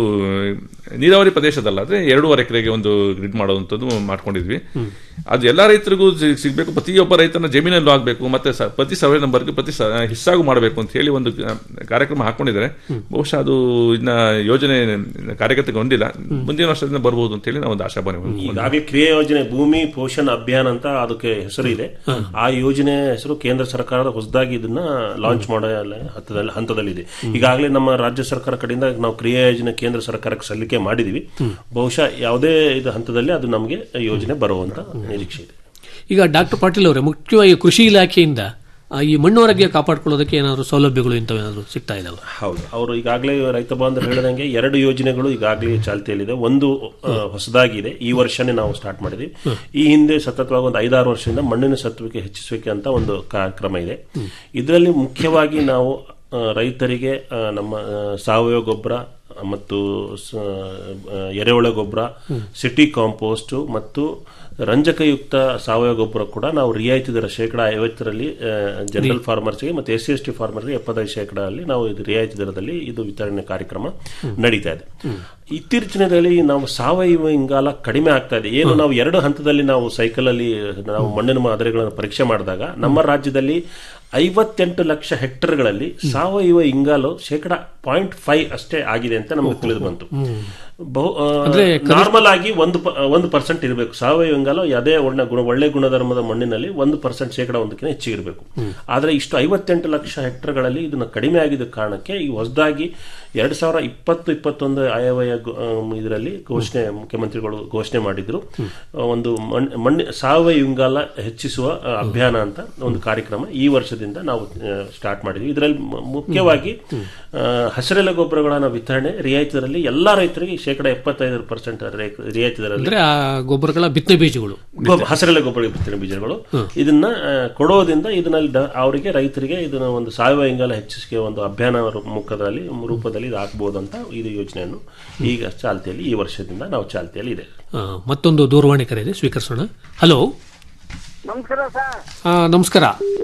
ನೀರಾವರಿ ಪ್ರದೇಶದಲ್ಲಾದ್ರೆ ಎರಡೂವರೆ ಎಕರೆಗೆ ಒಂದು ಗ್ರಿಡ್ ಮಾಡುವಂತದ್ದು ಮಾಡ್ಕೊಂಡಿದ್ವಿ ಅದು ಎಲ್ಲಾ ರೈತರಿಗೂ ಸಿ- ಸಿಗ್ಬೇಕು ಪ್ರತಿಯೊಬ್ಬ ರೈತನ ಜಮೀನಲ್ಲೂ ಆಗ್ಬೇಕು ಮತ್ತೆ ಸ- ಪ್ರತಿ ಸರ್ವೆ ನಂಬರ್ಗೆ ಪ್ರತಿ ಸ- ಹಿಸ್ಸಾಗೂ ಮಾಡಬೇಕು ಅಂತ ಹೇಳಿ ಒಂದು ಆ, ಕಾರ್ಯಕ್ರಮ ಹಾಕೊಂಡಿದ್ದಾರೆ ಬಹುಶಃ ಅದು ಇನ್ನ ಯೋಜನೆ ಕಾರ್ಯಗತಕ್ಕೆ ಹೊಂದಿಲ್ಲ ಮುಂದಿನ ವರ್ಷದಿಂದ ಬರ್ಬೋದು ಅಂತ ಹೇಳಿ ನಾವು ಒಂದು ಆಶಾಭಾವನೆ ಹೊಂದಿದ್ದೀವಿ. ಈಗಾಗಲೇ ಕ್ರಿಯಾ ಯೋಜನೆ ಭೂಮಿ ಪೋಷಣ ಅಭಿಯಾನ ಅಂತ ಅದಕ್ಕೆ ಹೆಸರು ಇದೆ ಆ ಯೋಜನೆ ಹೆಸರು ಕೇಂದ್ರ ಸರ್ಕಾರದ ಹೊಸದಾಗಿ ಇದನ್ನ ಲಾಂಚ್ ಮಾಡೋ ಹಂತದಲ್ಲಿ ಹಂತದಲ್ಲಿದೆ ಈಗಾಗಲೇ ನಮ್ಮ ರಾಜ್ಯ ಸರ್ಕಾರ ಕಡೆಯಿಂದ ನಾವು ಕ್ರಿಯಾ ಯೋಜನೆ ಕೇಂದ್ರ ಸರ್ಕಾರಕ್ಕೆ ಸಲ್ಲಿಕೆ ಮಾಡಿದೀವಿ ಬಹುಶಃ ಯಾವುದೇ ಇದು ಹಂತದಲ್ಲಿ ಅದು ನಮಗೆ ಯೋಜನೆ ಬರುವಂತ ನಿರೀಕ್ಷೆ ಇದೆ ಈಗ ಡಾಕ್ಟರ್ ಪಾಟೀಲ್ ಅವರೇ ಮುಖ್ಯವಾಗಿ ಕೃಷಿ ಇಲಾಖೆಯಿಂದ ಆ, ಈ ಮಣ್ಣು ಆರೋಗ್ಯ ಕಾಪಾಡ್ಕೊಳ್ಳೋದಕ್ಕೆ ಏನಾದ್ರು ಸೌಲಭ್ಯಗಳು ಇಂಥವೇನಾದ್ರು ಸಿಗ್ತಾ ಇದಾವೆ ಹೌದು ಅವರು ಈಗಾಗಲೇ ರೈತ ಬಾಂಧವರು ಹೇಳಿದಂಗೆ ಎರಡು ಯೋಜನೆಗಳು ಈಗಾಗಲೇ ಚಾಲ್ತಿಯಲ್ಲಿದೆ ಒಂದು ಆ, ಹೊಸದಾಗಿದೆ ಈ ವರ್ಷನೇ ನಾವು ಸ್ಟಾರ್ಟ್ ಮಾಡಿದ್ವಿ ಈ ಹಿಂದೆ ಸತತವಾಗಿ ಒಂದು ಐದಾರು ವರ್ಷದಿಂದ ಮಣ್ಣಿನ ಸತ್ವಕ್ಕೆ ಹೆಚ್ಚಿಸುವಿಕೆ ಅಂತ ಒಂದು ಕಾರ್ಯಕ್ರಮ ಇದೆ ಇದರಲ್ಲಿ ಮುಖ್ಯವಾಗಿ ನಾವು ಆ, ರೈತರಿಗೆ ಆ, ನಮ್ಮ ಆ, ಸಾವಯವ ಗೊಬ್ಬರ ಮತ್ತು ಸ- ಆ, ಎರೆಹುಳ ಗೊಬ್ಬರ ಸಿಟಿ ಕಾಂಪೋಸ್ಟ್ ಮತ್ತು ರಂಜಕಯುಕ್ತ ಸಾವಯವ ಗೊಬ್ಬರ ಕೂಡ ನಾವು ರಿಯಾಯಿತಿ ದರ ಶೇಕಡ ಐವತ್ತರಲ್ಲಿ ಜನರಲ್ ಫಾರ್ಮರ್ಸ್ಗೆ ಮತ್ತು ಎಸ್ ಸಿ ಎಸ್ ಟಿ ಫಾರ್ಮರ್ಗೆ ಎಪ್ಪತ್ತೈದು ಶೇಕಡ ಅಲ್ಲಿ ನಾವು ಇದು ರಿಯಾಯಿತಿ ದರದಲ್ಲಿ ಇದು ವಿತರಣೆ ಕಾರ್ಯಕ್ರಮ ನಡೀತಾ ಇದೆ ಇತ್ತೀಚಿನ ದಿನದಲ್ಲಿ ನಾವು ಸಾವಯವ ಇಂಗಾಲ ಕಡಿಮೆ ಆಗ್ತಾ ಇದೆ ಏನು ನಾವು ಎರಡು ಹಂತದಲ್ಲಿ ನಾವು ಸೈಕಲ್ ಅಲ್ಲಿ ನಾವು ಮಣ್ಣಿನ ಮಾದರಿಗಳನ್ನು ಪರೀಕ್ಷೆ ಮಾಡಿದಾಗ ನಮ್ಮ ರಾಜ್ಯದಲ್ಲಿ ಐವತ್ತೆಂಟು ಲಕ್ಷ ಹೆಕ್ಟರ್ಗಳಲ್ಲಿ ಸಾವಯವ ಇಂಗಾಲು ಶೇಕಡ ಪಾಯಿಂಟ್ ಫೈವ್ ಅಷ್ಟೇ ಆಗಿದೆ ಅಂತ ನಮಗೆ ತಿಳಿದು ಬಂತು ಬಹು ನಾರ್ಮಲ್ ಆಗಿ ಒಂದು ಪ- ಒಂದು ಪರ್ಸೆಂಟ್ ಇರಬೇಕು ಸಾವಯವ ಇಂಗಾಲ ಅದೇ ಒಳ್ಳೆ ಗುಣ ಒಳ್ಳೆ ಗುಣಧರ್ಮದ ಮಣ್ಣಿನಲ್ಲಿ ಒಂದು ಪರ್ಸೆಂಟ್ ಶೇಕಡ ಒಂದಕ್ಕಿಂತ ಹೆಚ್ಚಿಗಿರಬೇಕು ಆದ್ರೆ ಇಷ್ಟು ಐವತ್ತೆಂಟು ಲಕ್ಷ ಹೆಕ್ಟರ್ಗಳಲ್ಲಿ ಇದನ್ನ ಕಡಿಮೆ ಆಗಿದ್ದ ಕಾರಣಕ್ಕೆ ಈ ಹೊಸದಾಗಿ ಎರಡ್ ಸಾವಿರ ಇಪ್ಪತ್ತು ಇಪ್ಪತ್ತೊಂದು ಆಯವ್ಯಯ ಇದರಲ್ಲಿ ಘೋಷಣೆ ಮುಖ್ಯಮಂತ್ರಿಗಳು ಘೋಷಣೆ ಮಾಡಿದ್ರು ಆ, ಒಂದು ಮಣ್- ಮಣ್ಣಿ ಸಾವಯವ ಇಂಗಾಲ ಹೆಚ್ಚಿಸುವ ಆ, ಅಭಿಯಾನ ಅಂತ ಒಂದು ಕಾರ್ಯಕ್ರಮ ಈ ವರ್ಷದಿಂದ ನಾವು ಸ್ಟಾರ್ಟ್ ಮಾಡಿದ್ವಿ ಇದರಲ್ಲಿ ಮ- ಮುಖ್ಯವಾಗಿ ಆ, ಹಸಿರೆಲೆ ಗೊಬ್ಬರಗಳ ವಿತರಣೆ ರಿಯಾಯಿತಿ ದರದಲ್ಲಿ ಎಲ್ಲಾ ರೈತರಿಗೆ ಶೇಕಡ ಎಪ್ಪತ್ತೈದು ಪರ್ಸೆಂಟ್ ರಿಯಾಯಿತಿ ದರದಲ್ಲಿ ಅಂದ್ರೆ ಆ ಗೊಬ್ಬರಗಳ ಬಿತ್ತನೆ ಬೀಜಗಳು ಗೊಬ್ಬ- ಹಸಿರೆಲೆ ಗೊಬ್ಬರ ಬಿತ್ತನೆ ಬೀಜಗಳು ಇದನ್ನ ಆ, ಕೊಡೋದ್ರಿಂದ ಇದನ್ನಲ್ಲಿ ದ- ಅವರಿಗೆ ರೈತರಿಗೆ ಇದನ್ನ ಒಂದು ಸಾವಯವ ಇಂಗಾಲ ಹೆಚ್ಚಿಸಿಕೆ ಒಂದು ಅಭಿಯಾನ ರೂ- ಮುಖದಲ್ಲಿ ರೂಪದಲ್ಲಿ ಇದು ಹಾಕಬಹುದು ಅಂತ ಇದು ಯೋಜನೆಯನ್ನು ಈಗ ಚಾಲ್ತಿಯಲ್ಲಿ ಈ ವರ್ಷದಿಂದ ನಾವು ಚಾಲ್ತಿಯಲ್ಲಿ ಇದೆ ಆ, ಮತ್ತೊಂದು ದೂರವಾಣಿ ಕರೆ ಇದೆ ಸ್ವೀಕರಿಸೋಣ ಹಲೋ ನಮಸ್ಕಾರ ಸರ್ ಆ, ನಮಸ್ಕಾರ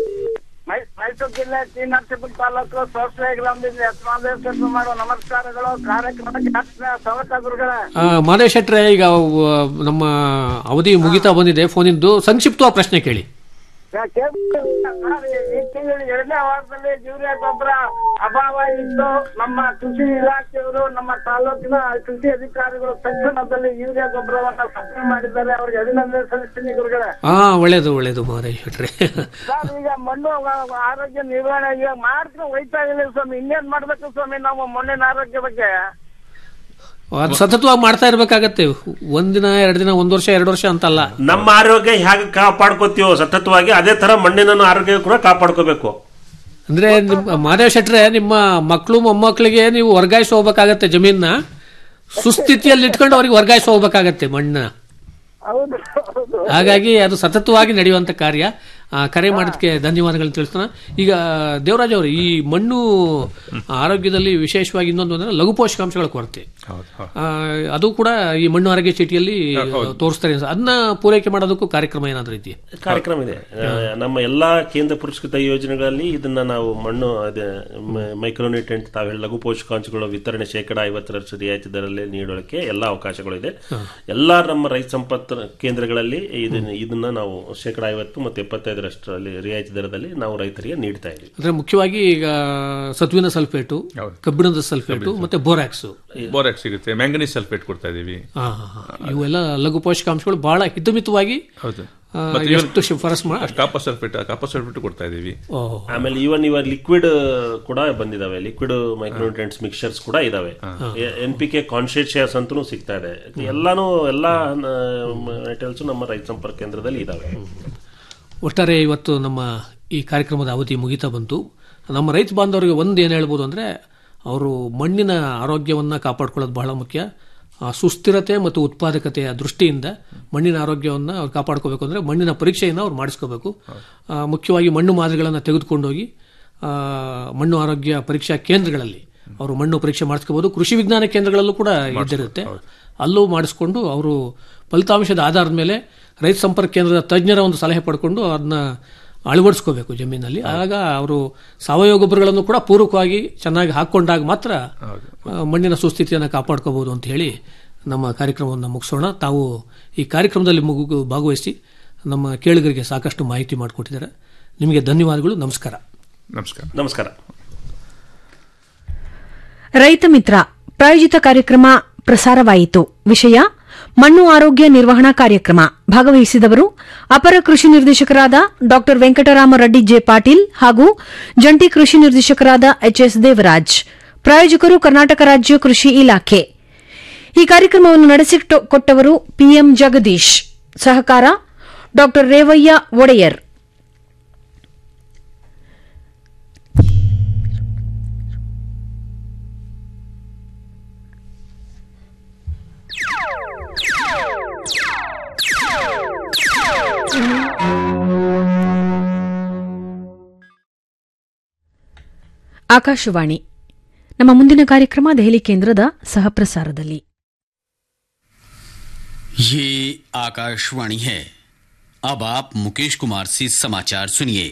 ಮೈ- ಮೈಸೂರು ಜಿಲ್ಲೆ ಟಿ ನರಸೀಪುರ ತಾಲೂಕು ಸೋಸ್ಲೆ ಗ್ರಾಮದಿಂದ ಯತ್ಮಾದೇವ್ ಕೆಲಸ ಮಾಡುವ ನಮಸ್ಕಾರಗಳು ಕಾರ್ಯಕ್ರಮಕ್ಕೆ ಆತ್ಮೀಯ ಸ್ವಾಗತ ಗುರುಗಳೇ ಆ, ಮಾದೇವ್ ಶೆಟ್ರೆ ಈಗ ಆ, ನಮ್ಮ ಅವಧಿ ಮುಗಿತಾ ಬಂದಿದೆ ಫೋನಿಂದು ಸಂಕ್ಷಿಪ್ತವಾಗಿ ಪ್ರಶ್ನೆ ಕೇಳಿ ಯಾ- ಕೇಳ್ಬಿಟ್ಟು ಸರ್, ಈ- ಈ ತಿಂಗಳು ಎರಡನೇ ವಾರದಲ್ಲಿ ಯೂರಿಯಾ ಗೊಬ್ಬರ ಅಭಾವ ಇದ್ದು ನಮ್ಮ ಕೃಷಿ ಇಲಾಖೆಯವರು ನಮ್ಮ ತಾಲೂಕಿನ ಕೃಷಿ ಅಧಿಕಾರಿಗಳು ತಕ್ಷಣದಲ್ಲಿ ಯೂರಿಯಾ ಗೊಬ್ಬರವನ್ನ ಸಪ್ಲೈ ಮಾಡಿದ್ದಾರೆ ಅವರಿಗೆ ಅಭಿನಂದನೆ ಸಲ್ಲಿಸ್ತೀನಿ ಗುರುಗಳೇ ಹಾ ಒಳ್ಳೇದು ಒಳ್ಳೇದು ಮಾದೇವ್ ಶೆಟ್ರೆ ಸರ್ ಈಗ ಮಣ್ಣು ಆ- ಆರೋಗ್ಯ ನಿರ್ವಹಣೆ ಈಗ ಮಾಡ್ಕೊಂಡು ಹೋಯ್ತಾ ಇಲ್ಲ ಸ್ವಾಮಿ ಇನ್ನೇನ್ ಮಾಡ್ಬೇಕು ಸ್ವಾಮಿ ನಾವು ಮಣ್ಣಿನ ಆರೋಗ್ಯ ಬಗ್ಗೆ ಅದು ಸತತವಾಗಿ ಮಾಡ್ತಾ ಇರ್ಬೇಕಾಗತ್ತೆ ಒಂದಿನ ಎರಡು ದಿನ ಒಂದ್ ವರ್ಷ ಎರಡು ವರ್ಷ ಅಂತಲ್ಲ ನಮ್ಮ ಆರೋಗ್ಯ ಹೇಗೆ ಕಾಪಾಡ್ಕೋತೀವೋ ಸತತವಾಗಿ ಅದೇ ತರ ಮಣ್ಣಿನ ಆರೋಗ್ಯ ಕೂಡ ಕಾಪಾಡ್ಕೋಬೇಕು ಅಂದ್ರೆ ನಿಮ್ಮ ಮಾದೇವ್ ಶೆಟ್ರೆ ನಿಮ್ಮ ಮಕ್ಕಳು ಮೊಮ್ಮಕ್ಕಳಿಗೆ ನೀವು ವರ್ಗಾಯಿಸಿ ಹೋಗ್ಬೇಕಾಗತ್ತೆ ಜಮೀನ ಸುಸ್ಥಿತಿಯಲ್ಲಿ ಇಟ್ಕೊಂಡು ಅವ್ರಿಗೆ ವರ್ಗಾಯಿಸಿ ಹೋಗ್ಬೇಕಾಗತ್ತೆ ಮಣ್ಣ ಹೌದು ಹೌದು ಹಾಗಾಗಿ ಅದು ಸತತವಾಗಿ ನಡೆಯುವಂತ ಕಾರ್ಯ ಆ, ಕರೆ ಮಾಡೋದಕ್ಕೆ ಧನ್ಯವಾದಗಳು ತಿಳಿಸ್ತಾನೆ ಈಗ ದೇವರಾಜ್ ಅವರು ಈ ಮಣ್ಣು ಆರೋಗ್ಯದಲ್ಲಿ ವಿಶೇಷವಾಗಿ ಇನ್ನೊಂದು ಅಂದ್ರೆ ಲಘು ಪೋಷಕಾಂಶಗಳ ಕೊರತೆ ಹೌದು ಹೌದು. ಆ, ಅದು ಕೂಡ ಈ ಮಣ್ಣು ಆರೋಗ್ಯ ಚೀಟಿಯಲ್ಲಿ ತೋರಿಸ್ತಾರೆ ಅನ್ಸುತ್ತೆ. ಅದನ್ನ ಪೂರೈಕೆ ಮಾಡೋದಕ್ಕೂ ಕಾರ್ಯಕ್ರಮ ಏನಾದ್ರೂ ಇದೆಯಾ ಕಾರ್ಯಕ್ರಮ ಇದೆ ಆ, ನಮ್ಮ ಎಲ್ಲಾ ಕೇಂದ್ರ ಪುರಸ್ಕೃತ ಯೋಜನೆಗಳಲ್ಲಿ ಇದನ್ನ ನಾವು ಮಣ್ಣು ಅದೇ ಮೈಕ್ರೋನ್ಯೂಟ್ರೆಂಟ್ ತಾವು ಹೇಳಿ ಲಘು ಪೋಷಕಾಂಶಗಳ ವಿತರಣೆ ಶೇಕಡ ಐವತ್ತರಷ್ಟು ರಿಯಾಯಿತಿ ದರದಲ್ಲಿ ನೀಡೋದಕ್ಕೆ ಎಲ್ಲಾ ಅವಕಾಶಗಳು ಇದೆ ಎಲ್ಲಾ ನಮ್ಮ ರೈತ ಸಂಪತ್ತು ಕೇಂದ್ರಗಳಲ್ಲಿ ಇದನ್ನ ಇದನ್ನ ನಾವು ಶೇಕಡ ಐವತ್ತು ಮತ್ತು ಎಪ್ಪತ್ತೈದರಷ್ಟರಲ್ಲಿ ರಿಯಾಯಿತಿ ದರದಲ್ಲಿ ನಾವು ರೈತರಿಗೆ ನೀಡ್ತಾ ಇದ್ದೀವಿ ಅಂದ್ರೆ ಮುಖ್ಯವಾಗಿ ಈಗ ಸತ್ವಿನ ಸಲ್ಫೇಟು ಹೌದು. ಕಬ್ಬಿಣದ ಸಲ್ಫೇಟು ಮತ್ತೆ ಬೋರಾಕ್ಸ್ ಬೋರಾಕ್ ಸಿಗುತ್ತೆ ಮ್ಯಾಂಗನೀಸ್ ಸಲ್ಫೇಟ್ ಕೊಡ್ತಾ ಇದೀವಿ ಇವೆಲ್ಲ ಲಘು ಪೋಷಕಾಂಶಗಳು ಬಹಳ ಹಿತಮಿತವಾಗಿ ಹೌದು ಆ, ಮತ್ತೆ ಎಷ್ಟು ಶಿಫಾರಸ್ ಮಾ ಕಾಪರ್ ಸಲ್ಫೇಟ್ ಕಾಪರ್ ಸಲ್ಫೇಟ್ ಕೊಡ್ತಾ ಇದೀವಿ ಓಹ್. ಆಮೇಲೆ ಇವನ್ ಇವಾಗ ಲಿಕ್ವಿಡ್ ಕೂಡ ಬಂದಿದಾವೆ ಲಿಕ್ವಿಡ್ ಮೈಕ್ರೋನ್ಯೂಟ್ರೆಂಟ್ಸ್ ಮಿಕ್ಸರ್ಸ್ ಕೂಡ ಇದಾವೆ ಎನ್ ಪಿ ಕೆ ಕಾನ್ಶಿಯಸ್ ಅಂತೂ ಸಿಗ್ತಾ ಇದೆ ಎಲ್ಲಾನು ಎಲ್ಲಾ ಮೆಟಲ್ಸ್ ನಮ್ಮ ರೈತ ಸಂಪರ್ಕ ಕೇಂದ್ರದಲ್ಲಿ ಇದಾವೆ ಒಟ್ಟಾರೆ ಇವತ್ತು ನಮ್ಮ ಈ ಕಾರ್ಯಕ್ರಮದ ಅವಧಿ ಮುಗಿತಾ ಬಂತು ನಮ್ಮ ರೈತ ಬಾಂಧವರಿಗೆ ಒಂದು ಏನು ಹೇಳ್ಬೋದು ಅಂದರೆ ಅವರು ಮಣ್ಣಿನ ಆರೋಗ್ಯವನ್ನು ಕಾಪಾಡ್ಕೊಳ್ಳೋದು ಬಹಳ ಮುಖ್ಯ ಆ ಸುಸ್ಥಿರತೆ ಮತ್ತು ಉತ್ಪಾದಕತೆಯ ದೃಷ್ಟಿಯಿಂದ ಮಣ್ಣಿನ ಆರೋಗ್ಯವನ್ನು ಅವ್ರು ಕಾಪಾಡ್ಕೋಬೇಕು ಅಂದರೆ ಮಣ್ಣಿನ ಪರೀಕ್ಷೆಯನ್ನು ಅವ್ರು ಮಾಡಿಸ್ಕೋಬೇಕು ಆ, ಮುಖ್ಯವಾಗಿ ಮಣ್ಣು ಮಾದರಿಗಳನ್ನು ತೆಗೆದುಕೊಂಡೋಗಿ ಆ, ಮಣ್ಣು ಆರೋಗ್ಯ ಪರೀಕ್ಷಾ ಕೇಂದ್ರಗಳಲ್ಲಿ ಅವರು ಮಣ್ಣು ಪರೀಕ್ಷೆ ಮಾಡಿಸ್ಕೋಬಹುದು ಕೃಷಿ ವಿಜ್ಞಾನ ಕೇಂದ್ರಗಳಲ್ಲೂ ಕೂಡ ಇದ್ದಿರುತ್ತೆ ಅಲ್ಲೂ ಮಾಡಿಸ್ಕೊಂಡು ಅವರು ಫಲಿತಾಂಶದ ಆಧಾರದ ಮೇಲೆ ರೈತ ಸಂಪರ್ಕ ಕೇಂದ್ರದ ತಜ್ಞರ ಒಂದು ಸಲಹೆ ಪಡ್ಕೊಂಡು ಅದನ್ನ ಅಳವಡಿಸ್ಕೋಬೇಕು ಜಮೀನಲ್ಲಿ ಆಗ ಅವರು ಸಾವಯವ ಗೊಬ್ಬರಗಳನ್ನು ಕೂಡ ಪೂರಕವಾಗಿ ಚೆನ್ನಾಗಿ ಹಾಕೊಂಡಾಗ ಮಾತ್ರ ಆ, ಮಣ್ಣಿನ ಸುಸ್ಥಿತಿಯನ್ನು ಕಾಪಾಡ್ಕೋಬಹುದು ಅಂತ ಹೇಳಿ ನಮ್ಮ ಕಾರ್ಯಕ್ರಮವನ್ನು ಮುಗಿಸೋಣ ತಾವು ಈ ಕಾರ್ಯಕ್ರಮದಲ್ಲಿ ಮುಗು ಭಾಗವಹಿಸಿ ನಮ್ಮ ಕೇಳುಗರಿಗೆ ಸಾಕಷ್ಟು ಮಾಹಿತಿ ಮಾಡಿಕೊಟ್ಟಿದ್ದಾರೆ ನಿಮಗೆ ಧನ್ಯವಾದಗಳು ನಮಸ್ಕಾರ ನಮಸ್ಕಾರ ನಮಸ್ಕಾರ ರೈತ ಮಿತ್ರ ಪ್ರಾಯೋಜಿತ ಕಾರ್ಯಕ್ರಮ ಪ್ರಸಾರವಾಯಿತು ವಿಷಯ ಮಣ್ಣು ಆರೋಗ್ಯ ನಿರ್ವಹಣಾ ಕಾರ್ಯಕ್ರಮ ಭಾಗವಹಿಸಿದವರು ಅಪರ ಕೃಷಿ ನಿರ್ದೇಶಕರಾದ ಡಾ ವೆಂಕಟರಾಮ ರೆಡ್ಡಿ ಜೆ ಪಾಟೀಲ್ ಹಾಗೂ ಜಂಟಿ ಕೃಷಿ ನಿರ್ದೇಶಕರಾದ ಎಚ್ಎಸ್ ದೇವರಾಜ್ ಪ್ರಾಯೋಜಕರು ಕರ್ನಾಟಕ ರಾಜ್ಯ ಕೃಷಿ ಇಲಾಖೆ ಈ ಕಾರ್ಯಕ್ರಮವನ್ನು ನಡೆಸಿಕೊಟ್ಟವರು ಪಿಎಂ ಜಗದೀಶ್ ಸಹಕಾರ ಡಾ ರೇವಯ್ಯ ಒಡೆಯರ್ ಆಕಾಶವಾಣಿ ನಮ್ಮ ಮುಂದಿನ ಕಾರ್ಯಕ್ರಮ ದೆಹಲಿ ಕೇಂದ್ರದ ಸಹಪ್ರಸಾರದಲ್ಲಿ ये आकाशवाणी है अब आप मुकेश कुमार से समाचार सुनिए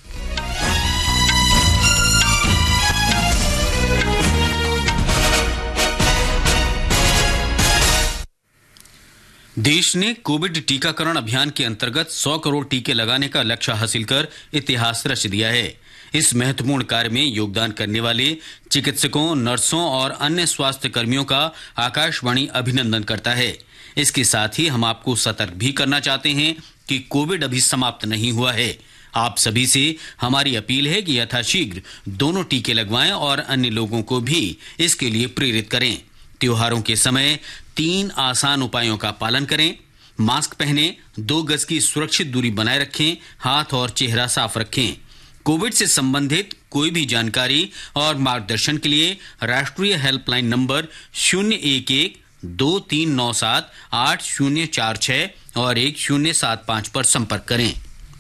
देश ने कोविड टीकाकरण अभियान के अंतर्गत 100 करोड़ टीके लगाने का लक्ष्य हासिल कर इतिहास रच दिया है इस महत्वपूर्ण कार्य में योगदान करने वाले चिकित्सकों नर्सों और अन्य स्वास्थ्य कर्मियों का आकाशवाणी अभिनंदन करता है इसके साथ ही हम आपको सतर्क भी करना चाहते हैं कि कोविड अभी समाप्त नहीं हुआ है आप सभी से हमारी अपील है कि यथाशीघ्र दोनों टीके लगवाएं और अन्य लोगों को भी इसके लिए प्रेरित करें त्योहारों के समय तीन आसान उपायों का पालन करें मास्क पहने दो गज की सुरक्षित दूरी बनाए रखें हाथ और चेहरा साफ रखें कोविड से संबंधित कोई भी जानकारी और मार्गदर्शन के लिए राष्ट्रीय हेल्पलाइन नंबर शून्य एक एक दो तीन नौ सात आठ शून्य चार छह और एक शून्य सात पांच पर संपर्क करें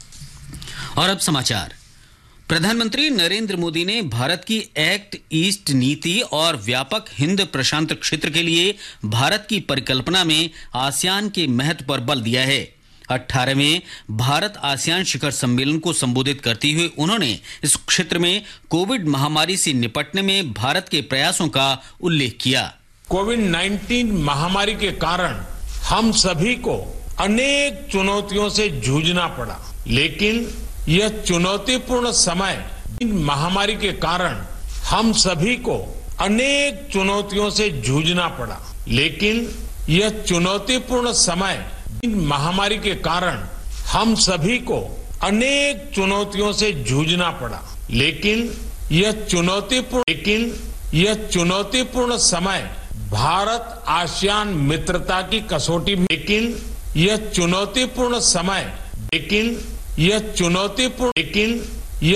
और अब समाचार प्रधानमंत्री नरेंद्र मोदी ने भारत की एक्ट ईस्ट नीति और व्यापक हिंद प्रशांत क्षेत्र के लिए भारत की परिकल्पना में आसियान के महत्व पर बल दिया है अट्ठारहवें भारत आसियान शिखर सम्मेलन को संबोधित करते हुए उन्होंने इस क्षेत्र में कोविड महामारी से निपटने में भारत के प्रयासों का उल्लेख किया कोविड 19 महामारी के कारण हम सभी को अनेक चुनौतियों से जूझना पड़ा लेकिन यह चुनौतीपूर्ण समय इन महामारी के कारण हम सभी को अनेक चुनौतियों से जूझना पड़ा लेकिन यह चुनौतीपूर्ण समय इन महामारी के कारण हम सभी को अनेक चुनौतियों से जूझना पड़ा लेकिन यह चुनौतीपूर्ण लेकिन यह चुनौतीपूर्ण समय भारत आसियान मित्रता की कसौटी भी लेकिन यह चुनौतीपूर्ण समय लेकिन यह चुनौतीपूर्ण लेकिन